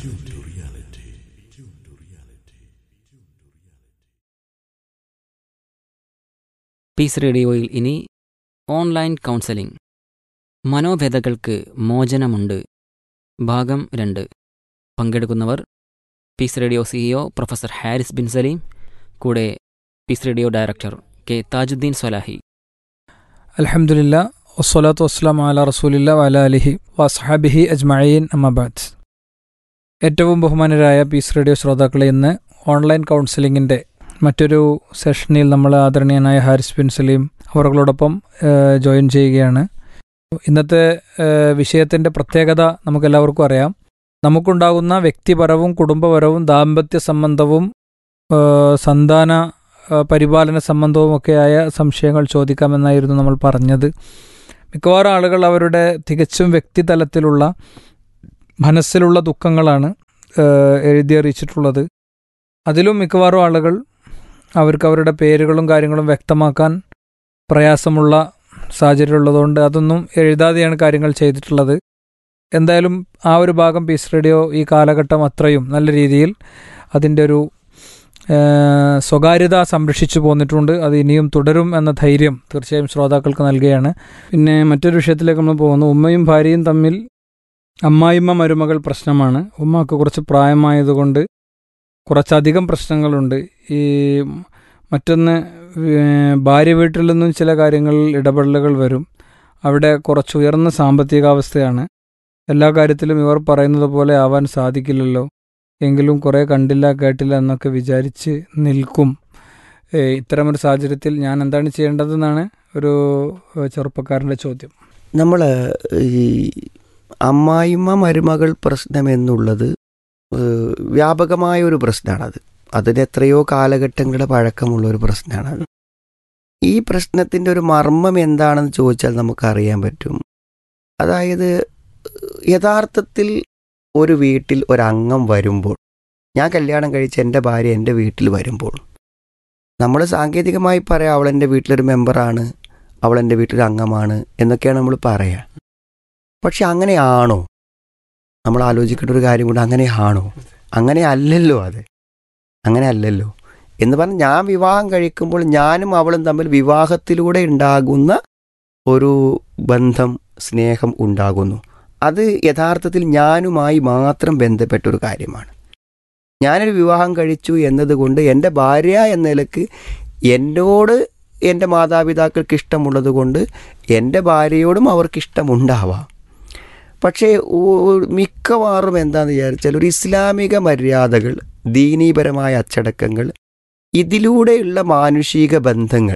Peace റേഡിയോയിൽ ഇനി ഓൺലൈൻ കൗൺസലിംഗ് മനോഭേദകൾക്ക് മോചനമുണ്ട് ഭാഗം രണ്ട് പങ്കെടുക്കുന്നവർ peace radio CEO professor Haris bin Salim കൂടെ peace radio director K Thajudheen Swalahi അലഹമുല്ല വസ്സലാത്തു വസ്സലാം അല റസൂലില്ല വല അലിഹി വസ്ഹാബിഹി അജ്മഈൻ അമ്മബാദ് ഏറ്റവും ബഹുമാനരായ പീസ് റേഡിയോ ശ്രോതാക്കളെ ഇന്ന് ഓൺലൈൻ കൗൺസിലിങ്ങിൻ്റെ മറ്റൊരു സെഷനിൽ നമ്മൾ ആദരണീയനായ ഹാരിസ് ബിൻ സലീം അവர்களോടൊപ്പം ഏഹ്, ജോയിൻ ചെയ്യുകയാണ് ഇന്നത്തെ ഏഹ്, വിഷയത്തിൻ്റെ പ്രത്യേകത നമുക്കെല്ലാവർക്കും അറിയാം നമുക്കുണ്ടാകുന്ന വ്യക്തിപരവും കുടുംബപരവും ദാമ്പത്യ സംബന്ധവും ഏഹ്, സന്താന ഏഹ്, പരിപാലന സംബന്ധവുമൊക്കെയായ സംശയങ്ങൾ ചോദിക്കാമെന്നായിരുന്നു നമ്മൾ പറഞ്ഞത് മിക്കവാറും ആളുകൾ അവരുടെ തികച്ചും വ്യക്തിതലത്തിലുള്ള മനസ്സിലുള്ള ദുഃഖങ്ങളാണ് ഏഹ്, എഴുതിയറിയിച്ചിട്ടുള്ളത് അതിലും മിക്കവാറും ആളുകൾ അവർക്ക് അവരുടെ പേരുകളും കാര്യങ്ങളും വ്യക്തമാക്കാൻ പ്രയാസമുള്ള സാഹചര്യം ഉള്ളതുകൊണ്ട് അതൊന്നും എഴുതാതെയാണ് കാര്യങ്ങൾ ചെയ്തിട്ടുള്ളത് എന്തായാലും ആ ഒരു ഭാഗം പീസ് റേഡിയോ ഈ കാലഘട്ടം അത്രയും നല്ല രീതിയിൽ അതിൻ്റെ ഒരു ഏഹ്, സ്വകാര്യത സംരക്ഷിച്ചു പോന്നിട്ടുണ്ട് അത് ഇനിയും തുടരും എന്ന ധൈര്യം തീർച്ചയായും ശ്രോതാക്കൾക്ക് നൽകുകയാണ് പിന്നെ മറ്റൊരു വിഷയത്തിലേക്ക് നമ്മൾ പോകുന്നു ഉമ്മയും ഭാര്യയും തമ്മിൽ അമ്മായിമ്മ മരുമകൾ പ്രശ്നമാണ് ഉമ്മക്ക് കുറച്ച് പ്രായമായതുകൊണ്ട് കുറച്ചധികം പ്രശ്നങ്ങളുണ്ട് ഈ മറ്റൊന്ന് ഏഹ്, ഭാര്യ വീട്ടിൽ നിന്നും ചില കാര്യങ്ങളിൽ ഇടപെടലുകൾ വരും അവിടെ കുറച്ച് ഉയർന്ന സാമ്പത്തികാവസ്ഥയാണ് എല്ലാ കാര്യത്തിലും ഇവർ പറയുന്നത് പോലെ ആവാൻ സാധിക്കില്ലല്ലോ എങ്കിലും കുറേ കണ്ടില്ല കേട്ടില്ല എന്നൊക്കെ വിചാരിച്ച് നിൽക്കും ഏഹ്, ഇത്തരമൊരു സാഹചര്യത്തിൽ ഞാൻ എന്താണ് ചെയ്യേണ്ടതെന്നാണ് ഒരു ഏഹ്, ചെറുപ്പക്കാരൻ്റെ ചോദ്യം നമ്മൾ ഈ അമ്മായിമ്മ മരുമകൾ പ്രശ്നം എന്നുള്ളത് ഏഹ്, വ്യാപകമായ ഒരു പ്രശ്നമാണത് അതിന് എത്രയോ കാലഘട്ടങ്ങളുടെ പഴക്കമുള്ള ഒരു പ്രശ്നമാണത് ഈ പ്രശ്നത്തിൻ്റെ ഒരു മർമ്മം എന്താണെന്ന് ചോദിച്ചാൽ നമുക്കറിയാൻ പറ്റും അതായത് യഥാർത്ഥത്തിൽ ഒരു വീട്ടിൽ ഒരംഗം വരുമ്പോൾ ഞാൻ കല്യാണം കഴിച്ച എൻ്റെ ഭാര്യ എൻ്റെ വീട്ടിൽ വരുമ്പോൾ നമ്മൾ സാങ്കേതികമായി പറയാം അവൾ എൻ്റെ വീട്ടിലൊരു മെമ്പറാണ് അവൾ എൻ്റെ വീട്ടിലൊരു അംഗമാണ് എന്നൊക്കെയാണ് നമ്മൾ പറയുക പക്ഷെ അങ്ങനെയാണോ നമ്മൾ ആലോചിക്കേണ്ട ഒരു കാര്യം കൂടെ അങ്ങനെയാണോ അങ്ങനെ അല്ലല്ലോ അത് അങ്ങനെ അല്ലല്ലോ എന്ന് പറഞ്ഞ് ഞാൻ വിവാഹം കഴിക്കുമ്പോൾ ഞാനും അവളും തമ്മിൽ വിവാഹത്തിലൂടെ ഉണ്ടാകുന്ന ഒരു ബന്ധം സ്നേഹം ഉണ്ടാകുന്നു അത് യഥാർത്ഥത്തിൽ ഞാനുമായി മാത്രം ബന്ധപ്പെട്ട ഒരു കാര്യമാണ് ഞാനൊരു വിവാഹം കഴിച്ചു എന്നതുകൊണ്ട് എൻ്റെ ഭാര്യ എന്ന നിലക്ക് എന്നോട് എൻ്റെ മാതാപിതാക്കൾക്ക് ഇഷ്ടമുള്ളത് കൊണ്ട് എൻ്റെ ഭാര്യയോടും അവർക്ക് ഇഷ്ടമുണ്ടാവാം പക്ഷേ ഓ- മിക്കവാറും എന്താണെന്ന് വിചാരിച്ചാൽ ഒരു ഇസ്ലാമിക മര്യാദകൾ ദീനീപരമായ അച്ചടക്കങ്ങൾ ഇതിലൂടെയുള്ള മാനുഷിക ബന്ധങ്ങൾ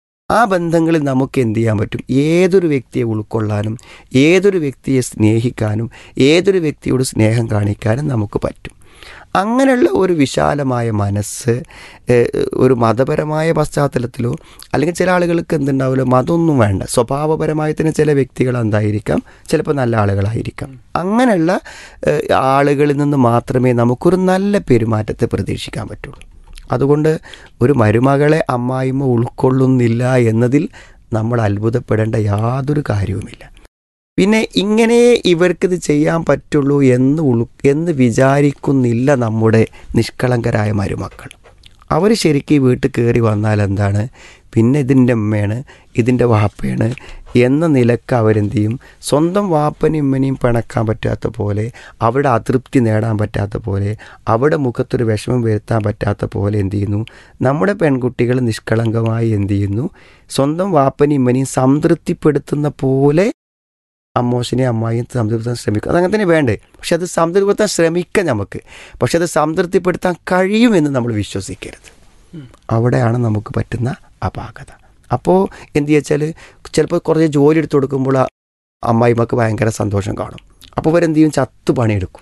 ആ ബന്ധങ്ങളിൽ നമുക്ക് എന്ത് ചെയ്യാൻ പറ്റും ഏതൊരു വ്യക്തിയെ ഉൾക്കൊള്ളാനും ഏതൊരു വ്യക്തിയെ സ്നേഹിക്കാനും ഏതൊരു വ്യക്തിയോട് സ്നേഹം കാണിക്കാനും നമുക്ക് പറ്റും അങ്ങനെയുള്ള ഒരു വിശാലമായ മനസ്സ് ഏഹ്, ഒരു മതപരമായ പശ്ചാത്തലത്തിലോ അല്ലെങ്കിൽ ചില ആളുകൾക്ക് എന്തുണ്ടാവില്ല മതമൊന്നും വേണ്ട സ്വഭാവപരമായി തന്നെ ചില വ്യക്തികൾ എന്തായിരിക്കാം ചിലപ്പോൾ നല്ല ആളുകളായിരിക്കാം അങ്ങനെയുള്ള ഏഹ്, ആളുകളിൽ നിന്ന് മാത്രമേ നമുക്കൊരു നല്ല പെരുമാറ്റത്തെ പ്രതീക്ഷിക്കാൻ പറ്റുള്ളൂ അതുകൊണ്ട് ഒരു മരുമകളെ അമ്മായിമ്മ ഉൾക്കൊള്ളുന്നില്ല എന്നതിൽ നമ്മൾ അത്ഭുതപ്പെടേണ്ട യാതൊരു കാര്യവുമില്ല പിന്നെ ഇങ്ങനെ ഇവർക്കിത് ചെയ്യാൻ പറ്റുള്ളൂ എന്ന് ഉൾ എന്ന് വിചാരിക്കുന്നില്ല നമ്മുടെ നിഷ്കളങ്കരായ മരുമക്കൾ അവർ ശരിക്കും ഈ വീട്ടിൽ കയറി വന്നാൽ എന്താണ് പിന്നെ ഇതിൻ്റെ അമ്മയാണ് ഇതിൻ്റെ വാപ്പയാണ് എന്ന നിലക്ക് അവരെന്ത് ചെയ്യും സ്വന്തം വാപ്പനെയും ഉമ്മനെയും പിണക്കാൻ പറ്റാത്ത പോലെ അവിടെ അതൃപ്തി നേടാൻ പറ്റാത്ത പോലെ അവിടെ മുഖത്തൊരു വിഷമം വരുത്താൻ പറ്റാത്ത പോലെ എന്ത് ചെയ്യുന്നു നമ്മുടെ പെൺകുട്ടികൾ നിഷ്കളങ്കമായി എന്ത് ചെയ്യുന്നു സ്വന്തം വാപ്പനെയും ഉമ്മനെയും സംതൃപ്തിപ്പെടുത്തുന്ന പോലെ അമ്മോശനെ അമ്മായിയും സംതൃപ്തിപ്പെടുത്താൻ ശ്രമിക്കും അതങ്ങനെ തന്നെ വേണ്ടേ പക്ഷെ അത് സംതൃപ്തിപ്പെടുത്താൻ ശ്രമിക്കാം നമുക്ക് പക്ഷെ അത് സംതൃപ്തിപ്പെടുത്താൻ കഴിയുമെന്ന് നമ്മൾ വിശ്വസിക്കരുത് അവിടെയാണ് നമുക്ക് പറ്റുന്ന അപാകത അപ്പോൾ എന്ത് വെച്ചാൽ ചിലപ്പോൾ കുറച്ച് ജോലി എടുത്തു കൊടുക്കുമ്പോൾ ആ അമ്മായിമ്മക്ക് ഭയങ്കര സന്തോഷം കാണും അപ്പോൾ ഇവരെന്ത് ചെയ്യും ചത്തു പണിയെടുക്കും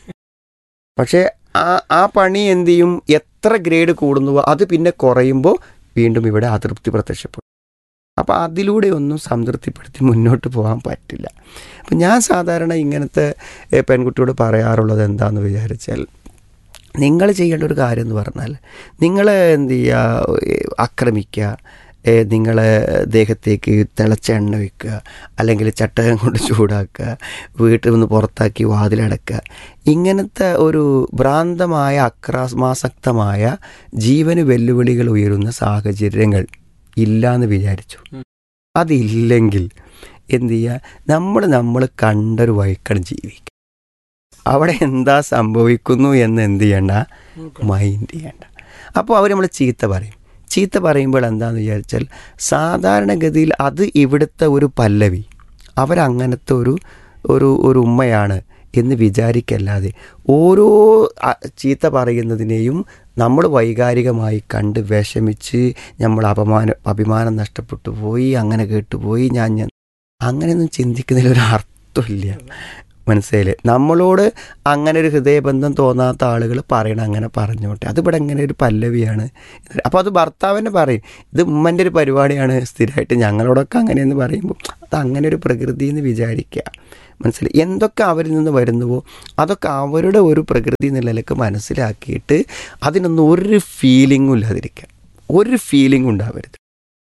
പക്ഷേ ആ ആ പണി എന്ത് ചെയ്യും എത്ര ഗ്രേഡ് കൂടുന്നുവോ അത് പിന്നെ കുറയുമ്പോൾ വീണ്ടും ഇവിടെ അതൃപ്തി പ്രത്യക്ഷപ്പെടും അപ്പോൾ അതിലൂടെ ഒന്നും സംതൃപ്തിപ്പെടുത്തി മുന്നോട്ട് പോകാൻ പറ്റില്ല അപ്പം ഞാൻ സാധാരണ ഇങ്ങനത്തെ ഏ, പെൺകുട്ടിയോട് പറയാറുള്ളത് എന്താണെന്ന് വിചാരിച്ചാൽ നിങ്ങൾ ചെയ്യേണ്ട ഒരു കാര്യം എന്ന് പറഞ്ഞാൽ നിങ്ങൾ എന്ത് ചെയ്യുക ഏ, ആക്രമിക്കുക ഏ, നിങ്ങളെ ദേഹത്തേക്ക് തിളച്ച എണ്ണ വയ്ക്കുക അല്ലെങ്കിൽ ചട്ടകം കൊണ്ട് ചൂടാക്കുക വീട്ടിൽ നിന്ന് പുറത്താക്കി വാതിലടക്കുക ഇങ്ങനത്തെ ഒരു ഭ്രാന്തമായ അക്രമാസക്തമായ ജീവന് വെല്ലുവിളികൾ ഉയരുന്ന സാഹചര്യങ്ങൾ ഇല്ലാന്ന് വിചാരിച്ചു അതില്ലെങ്കിൽ എന്ത് ചെയ്യുക നമ്മൾ നമ്മൾ കണ്ടൊരു വഴിക്കണം ജീവിക്കുക അവിടെ എന്താ സംഭവിക്കുന്നു എന്ന് എന്ത് ചെയ്യണ്ട മൈൻഡ് ചെയ്യണ്ട അപ്പോൾ അവർ നമ്മൾ ചീത്ത പറയും ചീത്ത പറയുമ്പോൾ എന്താണെന്ന് വിചാരിച്ചാൽ സാധാരണഗതിയിൽ അത് ഇവിടുത്തെ ഒരു പല്ലവി അവരങ്ങനത്തെ ഒരു ഒരു ഒരു ഉമ്മയാണ് എന്ന് വിചാരിക്കല്ലാതെ ഓരോ അ- ചീത്ത പറയുന്നതിനെയും നമ്മൾ വൈകാരികമായി കണ്ട് വിഷമിച്ച് നമ്മൾ അപമാനം അഭിമാനം നഷ്ടപ്പെട്ടു പോയി അങ്ങനെ കേട്ടുപോയി ഞാൻ ഞാൻ അങ്ങനെയൊന്നും ചിന്തിക്കുന്നതിൽ ഒരു അർത്ഥമില്ല മനസ്സിലായില്ലേ നമ്മളോട് അങ്ങനെ ഒരു ഹൃദയബന്ധം തോന്നാത്ത ആളുകൾ പറയണം അങ്ങനെ പറഞ്ഞോട്ടെ അതിവിടെ അങ്ങനെ ഒരു പല്ലവിയാണ് അപ്പോൾ അത് ഭർത്താവിനെ പറയും ഇത് ഉമ്മൻ്റെ ഒരു പരിപാടിയാണ് സ്ഥിരമായിട്ട് ഞങ്ങളോടൊക്കെ അങ്ങനെയെന്ന് പറയുമ്പോൾ അത് അങ്ങനെ ഒരു പ്രകൃതി എന്ന് വിചാരിക്കുക മനസ്സിലായി എന്തൊക്കെ അവരിൽ നിന്ന് വരുന്നുവോ അതൊക്കെ അവരുടെ ഒരു പ്രകൃതി എന്ന നിലക്ക് മനസ്സിലാക്കിയിട്ട് അതിനൊന്നും ഒരു ഫീലിങ്ങും ഇല്ലാതിരിക്കുക ഒരു ഫീലിംഗ് ഉണ്ടാവരുത്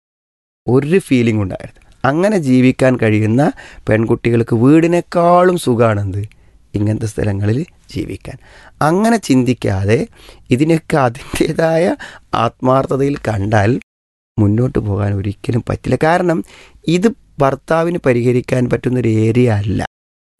ഒരു ഫീലിംഗ് ഉണ്ടാവരുത് അങ്ങനെ ജീവിക്കാൻ കഴിയുന്ന പെൺകുട്ടികൾക്ക് വീടിനേക്കാളും സുഖമാണെന്ത് ഇങ്ങനത്തെ സ്ഥലങ്ങളിൽ ജീവിക്കാൻ അങ്ങനെ ചിന്തിക്കാതെ ഇതിനൊക്കെ അതിൻ്റേതായ ആത്മാർത്ഥതയിൽ കണ്ടാൽ മുന്നോട്ട് പോകാൻ ഒരിക്കലും പറ്റില്ല കാരണം ഇത് ഭർത്താവിന് പരിഹരിക്കാൻ പറ്റുന്നൊരു ഏരിയ അല്ല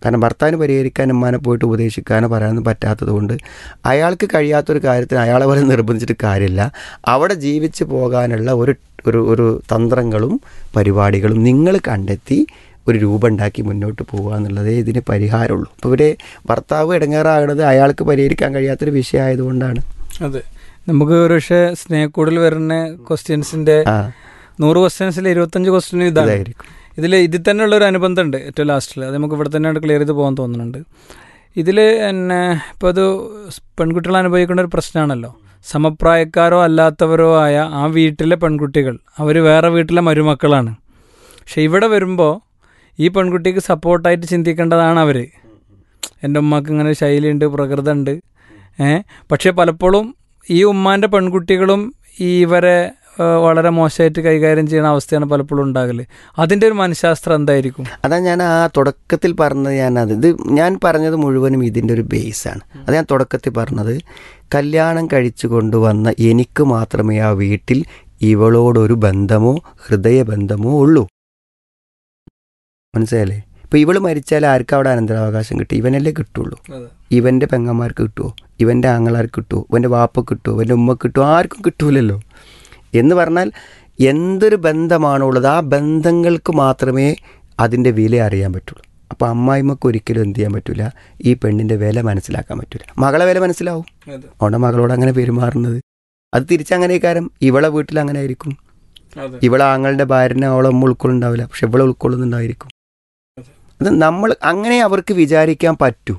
കാരണം ഭർത്താവിന് പരിഹരിക്കാൻ ഉമ്മാനെ പോയിട്ട് ഉപദേശിക്കാനോ പറയാനൊന്നും പറ്റാത്തത് കൊണ്ട് അയാൾക്ക് കഴിയാത്തൊരു കാര്യത്തിന് അയാളെ പോലെ നിർബന്ധിച്ചിട്ട് കാര്യമില്ല അവിടെ ജീവിച്ച് പോകാനുള്ള ഒരു ഒരു ഒരു തന്ത്രങ്ങളും പരിപാടികളും നിങ്ങൾ കണ്ടെത്തി ഒരു രൂപം ഉണ്ടാക്കി മുന്നോട്ട് പോകുക എന്നുള്ളതേ ഇതിന് പരിഹാരമുള്ളൂ അപ്പോൾ ഇവിടെ ഭർത്താവ് ഇടങ്ങേറാകുന്നത് അയാൾക്ക് പരിഹരിക്കാൻ കഴിയാത്തൊരു വിഷയമായതുകൊണ്ടാണ് അതെ നമുക്ക് ഒരു പക്ഷേ സ്നേഹക്കൂടിൽ വരുന്ന ക്വസ്റ്റ്യൻസിന്റെ ആ നൂറ് ക്വസ്റ്റ്യൻസിൽ ഇരുപത്തഞ്ച് ക്വസ്റ്റ്യൻ ഇതാണ് ഇതായിരിക്കും ഇതിൽ ഇതിൽ തന്നെയുള്ള ഒരു അനുബന്ധം ഉണ്ട് ഏറ്റവും ലാസ്റ്റിൽ അത് നമുക്ക് ഇവിടെ തന്നെയാണ് ക്ലിയർ ചെയ്ത് പോകാൻ തോന്നുന്നുണ്ട് ഇതിൽ എന്നെ ഇപ്പോൾ അത് പെൺകുട്ടികൾ അനുഭവിക്കുന്ന ഒരു പ്രശ്നമാണല്ലോ സമപ്രായക്കാരോ അല്ലാത്തവരോ ആയ ആ വീട്ടിലെ പെൺകുട്ടികൾ അവർ വേറെ വീട്ടിലെ മരുമക്കളാണ് പക്ഷെ ഇവിടെ വരുമ്പോൾ ഈ പെൺകുട്ടിക്ക് സപ്പോർട്ടായിട്ട് ചിന്തിക്കേണ്ടതാണ് അവർ എൻ്റെ ഉമ്മക്ക് ഇങ്ങനെ ഒരു ശൈലിയുണ്ട് പ്രകൃതമുണ്ട് ഏ പക്ഷേ പലപ്പോഴും ഈ ഉമ്മാൻ്റെ പെൺകുട്ടികളും ഈ ഇവരെ ഏ, വളരെ മോശമായിട്ട് കൈകാര്യം ചെയ്യുന്ന അവസ്ഥയാണ് പലപ്പോഴും ഉണ്ടാകല് അതിൻ്റെ ഒരു മനഃശാസ്ത്രം എന്തായിരിക്കും അതാ ഞാൻ ആ തുടക്കത്തിൽ പറഞ്ഞത് ഞാൻ അത് ഇത് ഞാൻ പറഞ്ഞത് മുഴുവനും ഇതിൻ്റെ ഒരു ബേസാണ് അത് ഞാൻ തുടക്കത്തിൽ പറഞ്ഞത് കല്യാണം കഴിച്ചു കൊണ്ടുവന്ന എനിക്ക് മാത്രമേ ആ വീട്ടിൽ ഇവളോടൊരു ബന്ധമോ ഹൃദയബന്ധമോ ഉള്ളൂ മനസ്സിലായില്ലേ ഇപ്പൊ ഇവള് മരിച്ചാൽ ആർക്കും അവിടെ അനന്തരാവകാശം കിട്ടും ഇവനല്ലേ കിട്ടുള്ളൂ ഇവന്റെ പെങ്ങന്മാർക്ക് കിട്ടുമോ ഇവന്റെ ആങ്ങളാർക്ക് കിട്ടുമോ ഇവന്റെ വാപ്പ കിട്ടുമോ ഇവന്റെ ഉമ്മ കിട്ടുമോ ആർക്കും കിട്ടൂലല്ലോ എന്ന് പറഞ്ഞാൽ എന്തൊരു ബന്ധമാണോ ഉള്ളത് ആ ബന്ധങ്ങൾക്ക് മാത്രമേ അതിൻ്റെ വില അറിയാൻ പറ്റുള്ളൂ അപ്പോൾ അമ്മായിമ്മക്ക് ഒരിക്കലും എന്ത് ചെയ്യാൻ പറ്റില്ല ഈ പെണ്ണിൻ്റെ വില മനസ്സിലാക്കാൻ പറ്റില്ല മകളെ വില മനസ്സിലാവും അവിടെ മകളോട് അങ്ങനെ പെരുമാറുന്നത് അത് തിരിച്ചങ്ങനെ കാര്യം ഇവളെ വീട്ടിൽ അങ്ങനെ ആയിരിക്കും ഇവളെ ആങ്ങളുടെ ഭാര്യനെ അവളെ ഉമ്മ ഉൾക്കൊള്ളുണ്ടാവില്ല പക്ഷെ ഇവളെ ഉൾക്കൊള്ളുന്നുണ്ടായിരിക്കും അത് നമ്മൾ അങ്ങനെ അവർക്ക് വിചാരിക്കാൻ പറ്റൂ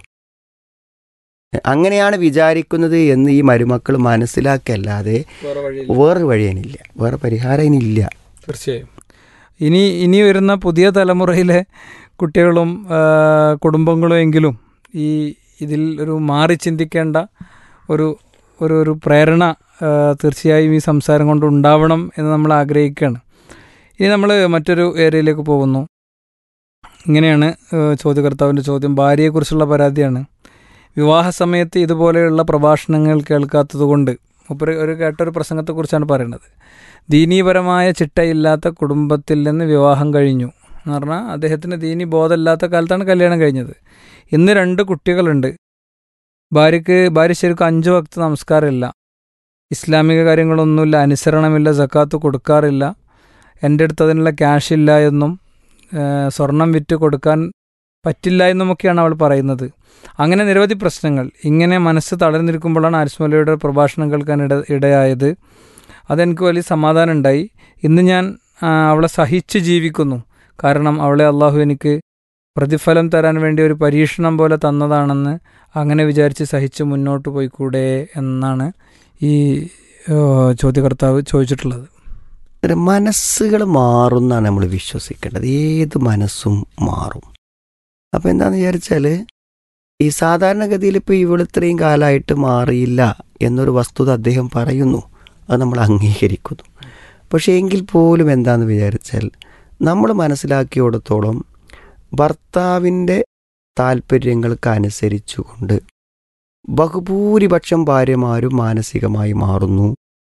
അങ്ങനെയാണ് വിചാരിക്കുന്നത് എന്ന് ഈ മരുമക്കൾ മനസ്സിലാക്കല്ലാതെ വേറെ വഴി അതിനില്ല വേറെ പരിഹാരം അതിനില്ല തീർച്ചയായും ഇനി ഇനി വരുന്ന പുതിയ തലമുറയിലെ കുട്ടികളും ആ, കുടുംബങ്ങളും എങ്കിലും ഈ ഇതിൽ ഒരു മാറി ചിന്തിക്കേണ്ട ഒരു ഒരു ഒരു പ്രേരണ ആ, തീർച്ചയായും ഈ സംസാരം കൊണ്ട് ഉണ്ടാവണം എന്ന് നമ്മൾ ആഗ്രഹിക്കുകയാണ് ഇനി നമ്മൾ മറ്റൊരു ഏരിയയിലേക്ക് പോകുന്നു ഇങ്ങനെയാണ് ആ, ചോദ്യകർത്താവിൻ്റെ ചോദ്യം ഭാര്യയെക്കുറിച്ചുള്ള പരാതിയാണ് വിവാഹ സമയത്ത് ഇതുപോലെയുള്ള പ്രഭാഷണങ്ങൾ കേൾക്കാത്തതുകൊണ്ട് മുപ്പര് ഒരു കേട്ടൊരു പ്രസംഗത്തെക്കുറിച്ചാണ് പറയുന്നത് ദീനീപരമായ ചിട്ടയില്ലാത്ത കുടുംബത്തിൽ നിന്ന് വിവാഹം കഴിഞ്ഞു എന്ന് പറഞ്ഞാൽ അദ്ദേഹത്തിന് ദീനി ബോധമില്ലാത്ത കാലത്താണ് കല്യാണം കഴിഞ്ഞത് ഇന്ന് രണ്ട് കുട്ടികളുണ്ട് ഭാര്യയ്ക്ക് ഭാര്യ ശരിക്കും അഞ്ചു വക്ത് നമസ്കാരമില്ല ഇസ്ലാമിക കാര്യങ്ങളൊന്നുമില്ല അനുസരണമില്ല സക്കാത്ത് കൊടുക്കാറില്ല എൻ്റെ അടുത്ത് അതിനുള്ള ക്യാഷ് ഇല്ല എന്നും ഏഹ്, സ്വർണം വിറ്റ് കൊടുക്കാൻ പറ്റില്ല എന്നുമൊക്കെയാണ് അവൾ പറയുന്നത് അങ്ങനെ നിരവധി പ്രശ്നങ്ങൾ ഇങ്ങനെ മനസ്സ് തളർന്നിരിക്കുമ്പോഴാണ് ആരിസ്മലയുടെ പ്രഭാഷണം കേൾക്കാൻ ഇട ഇടയായത് അതെനിക്ക് വലിയ സമാധാനം ഉണ്ടായി ഇന്ന് ഞാൻ ആ, അവളെ സഹിച്ച് ജീവിക്കുന്നു കാരണം അവളെ അള്ളാഹു എനിക്ക് പ്രതിഫലം തരാൻ വേണ്ടി ഒരു പരീക്ഷണം പോലെ തന്നതാണെന്ന് അങ്ങനെ വിചാരിച്ച് സഹിച്ച് മുന്നോട്ട് പോയിക്കൂടെ എന്നാണ് ഈ ഏ, ചോദ്യകർത്താവ് ചോദിച്ചിട്ടുള്ളത് ഒരു മനസ്സുകൾ മാറുന്നാണ് നമ്മൾ വിശ്വസിക്കേണ്ടത് ഏത് മനസ്സും മാറും അപ്പോൾ എന്താണെന്ന് വിചാരിച്ചാൽ ഈ സാധാരണഗതിയിൽ ഇപ്പോൾ ഇവൾ ഇത്രയും കാലമായിട്ട് മാറിയില്ല എന്നൊരു വസ്തുത അദ്ദേഹം പറയുന്നു അത് നമ്മൾ അംഗീകരിക്കുന്നു പക്ഷേ എങ്കിൽ പോലും എന്താണെന്ന് വിചാരിച്ചാൽ നമ്മൾ മനസ്സിലാക്കിയോടത്തോളം ഭർത്താവിൻ്റെ താല്പര്യങ്ങൾക്ക് അനുസരിച്ചുകൊണ്ട് ബഹുഭൂരിപക്ഷം ഭാര്യമാരും മാനസികമായി മാറുന്നു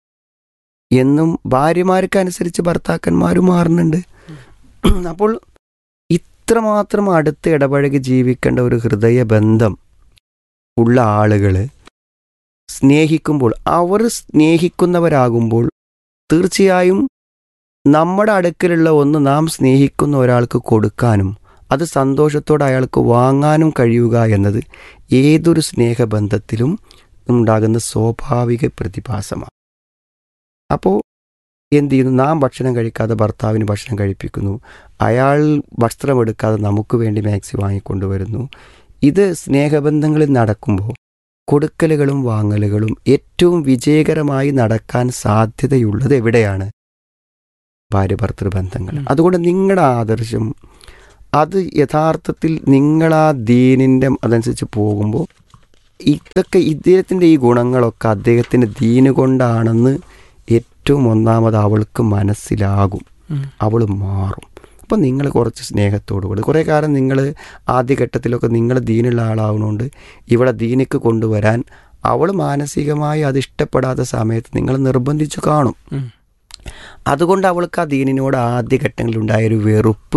എന്നും ഭാര്യമാർക്ക് അനുസരിച്ച് ഭർത്താക്കന്മാരും മാറുന്നുണ്ട് അപ്പോൾ ഇത്രമാത്രം അടുത്ത് ഇടപഴകി ജീവിക്കേണ്ട ഒരു ഹൃദയബന്ധം ഉള്ള ആളുകൾ സ്നേഹിക്കുമ്പോൾ അവർ സ്നേഹിക്കുന്നവരാകുമ്പോൾ തീർച്ചയായും നമ്മുടെ അടുക്കലുള്ള ഒന്ന് നാം സ്നേഹിക്കുന്ന ഒരാൾക്ക് കൊടുക്കാനും അത് സന്തോഷത്തോടെ അയാൾക്ക് വാങ്ങാനും കഴിയുക എന്നത് ഏതൊരു സ്നേഹബന്ധത്തിലും ഉണ്ടാകുന്ന സ്വാഭാവിക പ്രതിഭാസമാണ് അപ്പോൾ എന്ത് ചെയ്യുന്നു നാം ഭക്ഷണം കഴിക്കാതെ ഭർത്താവിന് ഭക്ഷണം കഴിപ്പിക്കുന്നു അയാൾ വസ്ത്രമെടുക്കാതെ നമുക്ക് വേണ്ടി മാക്സി വാങ്ങിക്കൊണ്ടുവരുന്നു ഇത് സ്നേഹബന്ധങ്ങളിൽ നടക്കുമ്പോൾ കൊടുക്കലുകളും വാങ്ങലുകളും ഏറ്റവും വിജയകരമായി നടക്കാൻ സാധ്യതയുള്ളത് എവിടെയാണ് ഭാര്യ ഭർത്തൃ ബന്ധങ്ങൾ അതുകൊണ്ട് നിങ്ങളുടെ ആദർശം അത് യഥാർത്ഥത്തിൽ നിങ്ങളാ ദീനിൻ്റെ അതനുസരിച്ച് പോകുമ്പോൾ ഇതൊക്കെ ഇദ്ദേഹത്തിൻ്റെ ഈ ഗുണങ്ങളൊക്കെ അദ്ദേഹത്തിൻ്റെ ദീന് കൊണ്ടാണെന്ന് ഏറ്റവും ഒന്നാമത് അവൾക്ക് മനസ്സിലാകും അവൾ മാറും അപ്പം നിങ്ങൾ കുറച്ച് സ്നേഹത്തോടു കൂടി കുറേ കാലം നിങ്ങൾ ആദ്യഘട്ടത്തിലൊക്കെ നിങ്ങൾ ദീനുള്ള ആളാവുന്നതുകൊണ്ട് ഇവിടെ ദീനിക്ക് കൊണ്ടുവരാൻ അവൾ മാനസികമായി അത് ഇഷ്ടപ്പെടാത്ത സമയത്ത് നിങ്ങൾ നിർബന്ധിച്ചു കാണും അതുകൊണ്ട് അവൾക്ക് ആ ദീനിനോട് ആദ്യഘട്ടങ്ങളിലുണ്ടായൊരു വെറുപ്പ്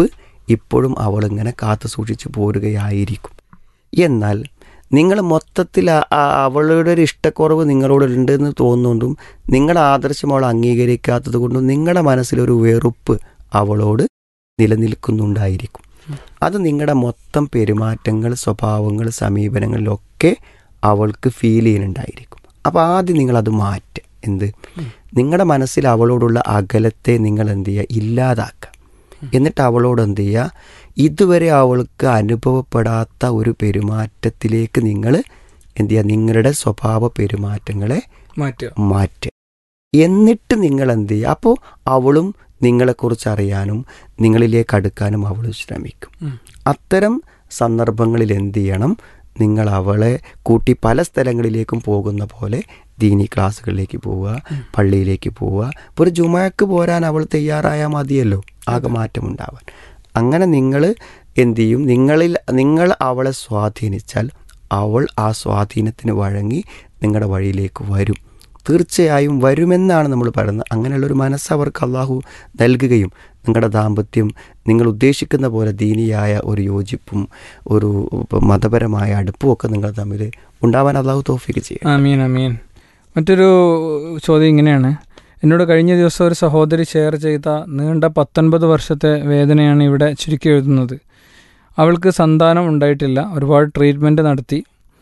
ഇപ്പോഴും അവളിങ്ങനെ കാത്തു സൂക്ഷിച്ചു പോരുകയായിരിക്കും എന്നാൽ നിങ്ങൾ മൊത്തത്തിൽ ആ- ആ അവളുടെ ഒരു ഇഷ്ടക്കുറവ് നിങ്ങളോടുണ്ടെന്ന് തോന്നുകൊണ്ടും നിങ്ങളുടെ ആദർശം അവൾ അംഗീകരിക്കാത്തത് കൊണ്ടും നിങ്ങളുടെ മനസ്സിലൊരു വെറുപ്പ് അവളോട് നിലനിൽക്കുന്നുണ്ടായിരിക്കും അത് നിങ്ങളുടെ മൊത്തം പെരുമാറ്റങ്ങൾ സ്വഭാവങ്ങൾ സമീപനങ്ങളിലൊക്കെ അവൾക്ക് ഫീൽ ചെയ്യുന്നുണ്ടായിരിക്കും അപ്പോൾ ആദ്യം നിങ്ങളത് മാറ്റുക എന്ത് നിങ്ങളുടെ മനസ്സിൽ അവളോടുള്ള അകലത്തെ നിങ്ങൾ എന്ത് ചെയ്യുക ഇല്ലാതാക്കുക എന്നിട്ട് അവളോട് എന്ത് ചെയ്യുക ഇതുവരെ അവൾക്ക് അനുഭവപ്പെടാത്ത ഒരു പെരുമാറ്റത്തിലേക്ക് നിങ്ങൾ എന്ത് ചെയ്യുക നിങ്ങളുടെ സ്വഭാവ പെരുമാറ്റങ്ങളെ മാറ്റുക മാറ്റുക എന്നിട്ട് നിങ്ങൾ എന്ത് ചെയ്യുക അപ്പോൾ അവളും നിങ്ങളെക്കുറിച്ച് അറിയാനും നിങ്ങളിലേക്ക് അടുക്കാനും അവൾ ശ്രമിക്കും ഉം. അത്തരം സന്ദർഭങ്ങളിൽ എന്ത് ചെയ്യണം നിങ്ങൾ അവളെ കൂട്ടി പല സ്ഥലങ്ങളിലേക്കും പോകുന്ന പോലെ ദീനി ക്ലാസ്സുകളിലേക്ക് പോവുക പള്ളിയിലേക്ക് പോവുക ഇപ്പോൾ ഒരു ജുമയക്ക് പോരാൻ അവൾ തയ്യാറായാൽ മതിയല്ലോ ആകെ മാറ്റമുണ്ടാവാൻ അങ്ങനെ നിങ്ങൾ എന്ത് ചെയ്യും നിങ്ങളിൽ നിങ്ങൾ അവളെ സ്വാധീനിച്ചാൽ അവൾ ആ സ്വാധീനത്തിന് വഴങ്ങി നിങ്ങളുടെ വഴിയിലേക്ക് വരും തീർച്ചയായും വരുമെന്നാണ് നമ്മൾ പറയുന്നത് അങ്ങനെയുള്ളൊരു മനസ്സ് അവർക്ക് അള്ളാഹു നൽകുകയും നിങ്ങളുടെ ദാമ്പത്യം നിങ്ങൾ ഉദ്ദേശിക്കുന്ന പോലെ ദീനിയായ ഒരു യോജിപ്പും ഒരു മതപരമായ അടുപ്പും ഒക്കെ നിങ്ങൾ തമ്മിൽ ഉണ്ടാവാൻ അള്ളാഹു തോഫിക്ക് ചെയ്യും അമീൻ അമീൻ മറ്റൊരു ചോദ്യം ഇങ്ങനെയാണ് എന്നോട് കഴിഞ്ഞ ദിവസം ഒരു സഹോദരി ഷെയർ ചെയ്ത നീണ്ട പത്തൊൻപത് വർഷത്തെ വേദനയാണ് ഇവിടെ ചുരുക്കി എഴുതുന്നത് അവൾക്ക് സന്താനം ഉണ്ടായിട്ടില്ല ഒരുപാട് ട്രീറ്റ്മെൻറ്റ് നടത്തി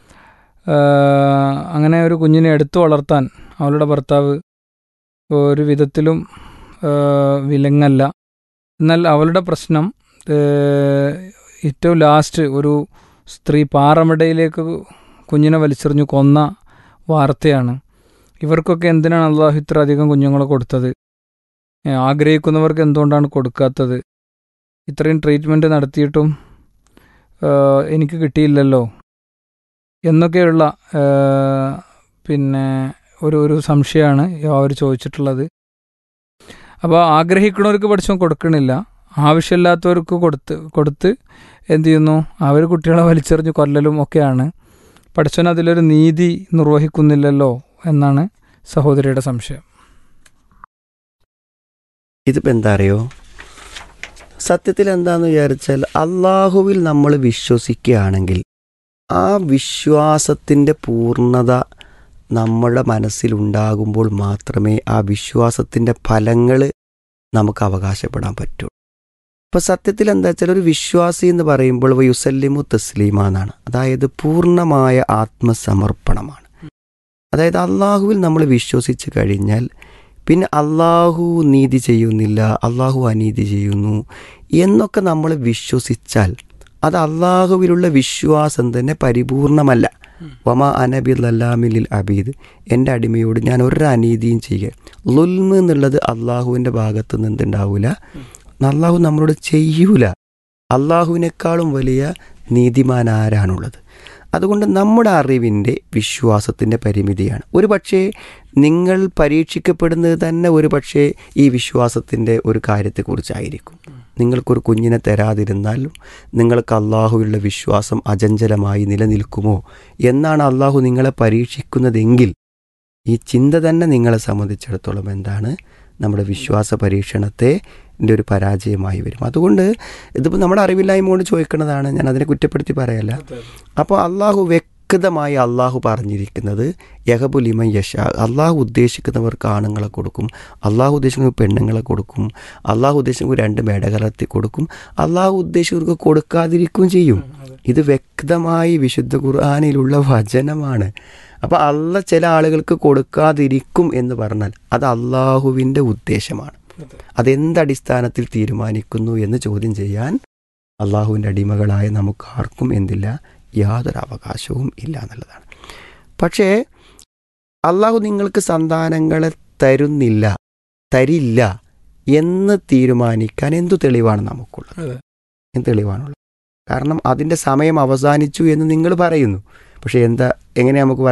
ആഹ് അങ്ങനെ ഒരു കുഞ്ഞിനെ എടുത്തു വളർത്താൻ അവളുടെ ഭർത്താവ് ഒരു വിധത്തിലും ആഹ് വിലങ്ങല്ല എന്നാൽ അവളുടെ പ്രശ്നം ആഹ് ഏറ്റവും ലാസ്റ്റ് ഒരു സ്ത്രീ പാറമടയിലേക്ക് കുഞ്ഞിനെ വലിച്ചെറിഞ്ഞു കൊന്ന വാർത്തയാണ് ഇവർക്കൊക്കെ എന്തിനാണ് അള്ളാഹു ഇത്ര അധികം കുഞ്ഞുങ്ങളെ കൊടുത്തത് ഏ, ആഗ്രഹിക്കുന്നവർക്ക് എന്തുകൊണ്ടാണ് കൊടുക്കാത്തത് ഇത്രയും ട്രീറ്റ്മെൻറ്റ് നടത്തിയിട്ടും ആ, എനിക്ക് കിട്ടിയില്ലല്ലോ എന്നൊക്കെയുള്ള ആ, പിന്നെ ഒരു ഒരു സംശയമാണ് അവർ ചോദിച്ചിട്ടുള്ളത് അപ്പോൾ ആഗ്രഹിക്കുന്നവർക്ക് പഠിച്ചോ കൊടുക്കണില്ല ആവശ്യമില്ലാത്തവർക്ക് കൊടുത്ത് കൊടുത്ത് എന്ത് ചെയ്യുന്നു അവർ കുട്ടികളെ വലിച്ചെറിഞ്ഞ് കൊല്ലലും ഒക്കെയാണ് പഠിച്ചവൻ അതിലൊരു നീതി നിർവഹിക്കുന്നില്ലല്ലോ എന്നാണ് സഹോദരിയുടെ സംശയം ഇതിപ്പോൾ എന്താ അറിയോ സത്യത്തിൽ എന്താന്ന് വിചാരിച്ചാൽ അള്ളാഹുവിൽ നമ്മൾ വിശ്വസിക്കുകയാണെങ്കിൽ ആ വിശ്വാസത്തിൻ്റെ പൂർണ്ണത നമ്മുടെ മനസ്സിലുണ്ടാകുമ്പോൾ മാത്രമേ ആ വിശ്വാസത്തിൻ്റെ ഫലങ്ങൾ നമുക്ക് അവകാശപ്പെടാൻ പറ്റൂ ഇപ്പോൾ സത്യത്തിൽ എന്താ വെച്ചാൽ ഒരു വിശ്വാസി എന്ന് പറയുമ്പോൾ യുസല്ലിമു തസ്ലീമ എന്നാണ് അതായത് പൂർണ്ണമായ ആത്മസമർപ്പണമാണ് അതായത് അള്ളാഹുവിൽ നമ്മൾ വിശ്വസിച്ച് കഴിഞ്ഞാൽ പിന്നെ അള്ളാഹു നീതി ചെയ്യുന്നില്ല അള്ളാഹു അനീതി ചെയ്യുന്നു എന്നൊക്കെ നമ്മൾ വിശ്വസിച്ചാൽ അത് അള്ളാഹുവിലുള്ള വിശ്വാസം തന്നെ പരിപൂർണമല്ല വമ അനബിൽ അല്ലാമിലിൽ അബീദ് എൻ്റെ അടിമയോട് ഞാൻ ഒരു അനീതിയും ചെയ്യുക ലുൽമ് എന്നുള്ളത് അള്ളാഹുവിൻ്റെ ഭാഗത്ത് നിന്ന് എന്തുണ്ടാവില്ല അള്ളാഹു നമ്മളോട് ചെയ്യൂല അള്ളാഹുവിനേക്കാളും വലിയ നീതിമാൻ ആരാണുള്ളത് അതുകൊണ്ട് നമ്മുടെ അറിവിൻ്റെ വിശ്വാസത്തിൻ്റെ പരിമിതിയാണ് ഒരു പക്ഷേ നിങ്ങൾ പരീക്ഷിക്കപ്പെടുന്നത് തന്നെ ഒരു പക്ഷേ ഈ വിശ്വാസത്തിൻ്റെ ഒരു കാര്യത്തെക്കുറിച്ചായിരിക്കും നിങ്ങൾക്കൊരു കുഞ്ഞിനെ തരാതിരുന്നാലും നിങ്ങൾക്ക് അള്ളാഹുവിലുള്ള വിശ്വാസം അചഞ്ചലമായി നിലനിൽക്കുമോ എന്നാണ് അള്ളാഹു നിങ്ങളെ പരീക്ഷിക്കുന്നതെങ്കിൽ ഈ ചിന്ത തന്നെ നിങ്ങളെ സംബന്ധിച്ചിടത്തോളം എന്താണ് നമ്മുടെ വിശ്വാസ പരീക്ഷണത്തെ ൻ്റെ ഒരു പരാജയമായി വരും അതുകൊണ്ട് ഇതിപ്പോൾ നമ്മുടെ അറിവില്ലായ്മ കൊണ്ട് ചോദിക്കുന്നതാണ് ഞാൻ അതിനെ കുറ്റപ്പെടുത്തി പറയല്ല അപ്പോൾ അള്ളാഹു വ്യക്തമായി അള്ളാഹു പറഞ്ഞിരിക്കുന്നത് യഹബുലിമൻ യഷ അള്ളാഹു ഉദ്ദേശിക്കുന്നവർക്ക് ആണുങ്ങളെ കൊടുക്കും അള്ളാഹു ഉദ്ദേശിക്കുന്നവർക്ക് പെണ്ണുങ്ങളെ കൊടുക്കും അള്ളാഹു ഉദ്ദേശിക്കുന്നവർക്ക് രണ്ട് മെടകലർത്തി കൊടുക്കും അള്ളാഹു ഉദ്ദേശിക്കുന്നവർക്ക് കൊടുക്കാതിരിക്കുകയും ചെയ്യും ഇത് വ്യക്തമായി വിശുദ്ധ ഖുർആാനിലുള്ള വചനമാണ് അപ്പോൾ അള്ള ചില ആളുകൾക്ക് കൊടുക്കാതിരിക്കും എന്ന് പറഞ്ഞാൽ അത് അള്ളാഹുവിൻ്റെ ഉദ്ദേശമാണ് അതെന്തടിസ്ഥാനത്തിൽ തീരുമാനിക്കുന്നു എന്ന് ചോദ്യം ചെയ്യാൻ അള്ളാഹുവിൻ്റെ അടിമകളായ നമുക്ക് ആർക്കും എന്തില്ല യാതൊരു അവകാശവും ഇല്ല എന്നുള്ളതാണ് പക്ഷേ അള്ളാഹു നിങ്ങൾക്ക് സന്താനങ്ങളെ തരുന്നില്ല തരില്ല എന്ന് തീരുമാനിക്കാൻ എന്തു തെളിവാണ് നമുക്കുള്ളത് അതെ. എന്ത് തെളിവാണുള്ളത് കാരണം അതിൻ്റെ സമയം അവസാനിച്ചു എന്ന് നിങ്ങൾ പറയുന്നു പക്ഷേ എന്താ എങ്ങനെ നമുക്ക്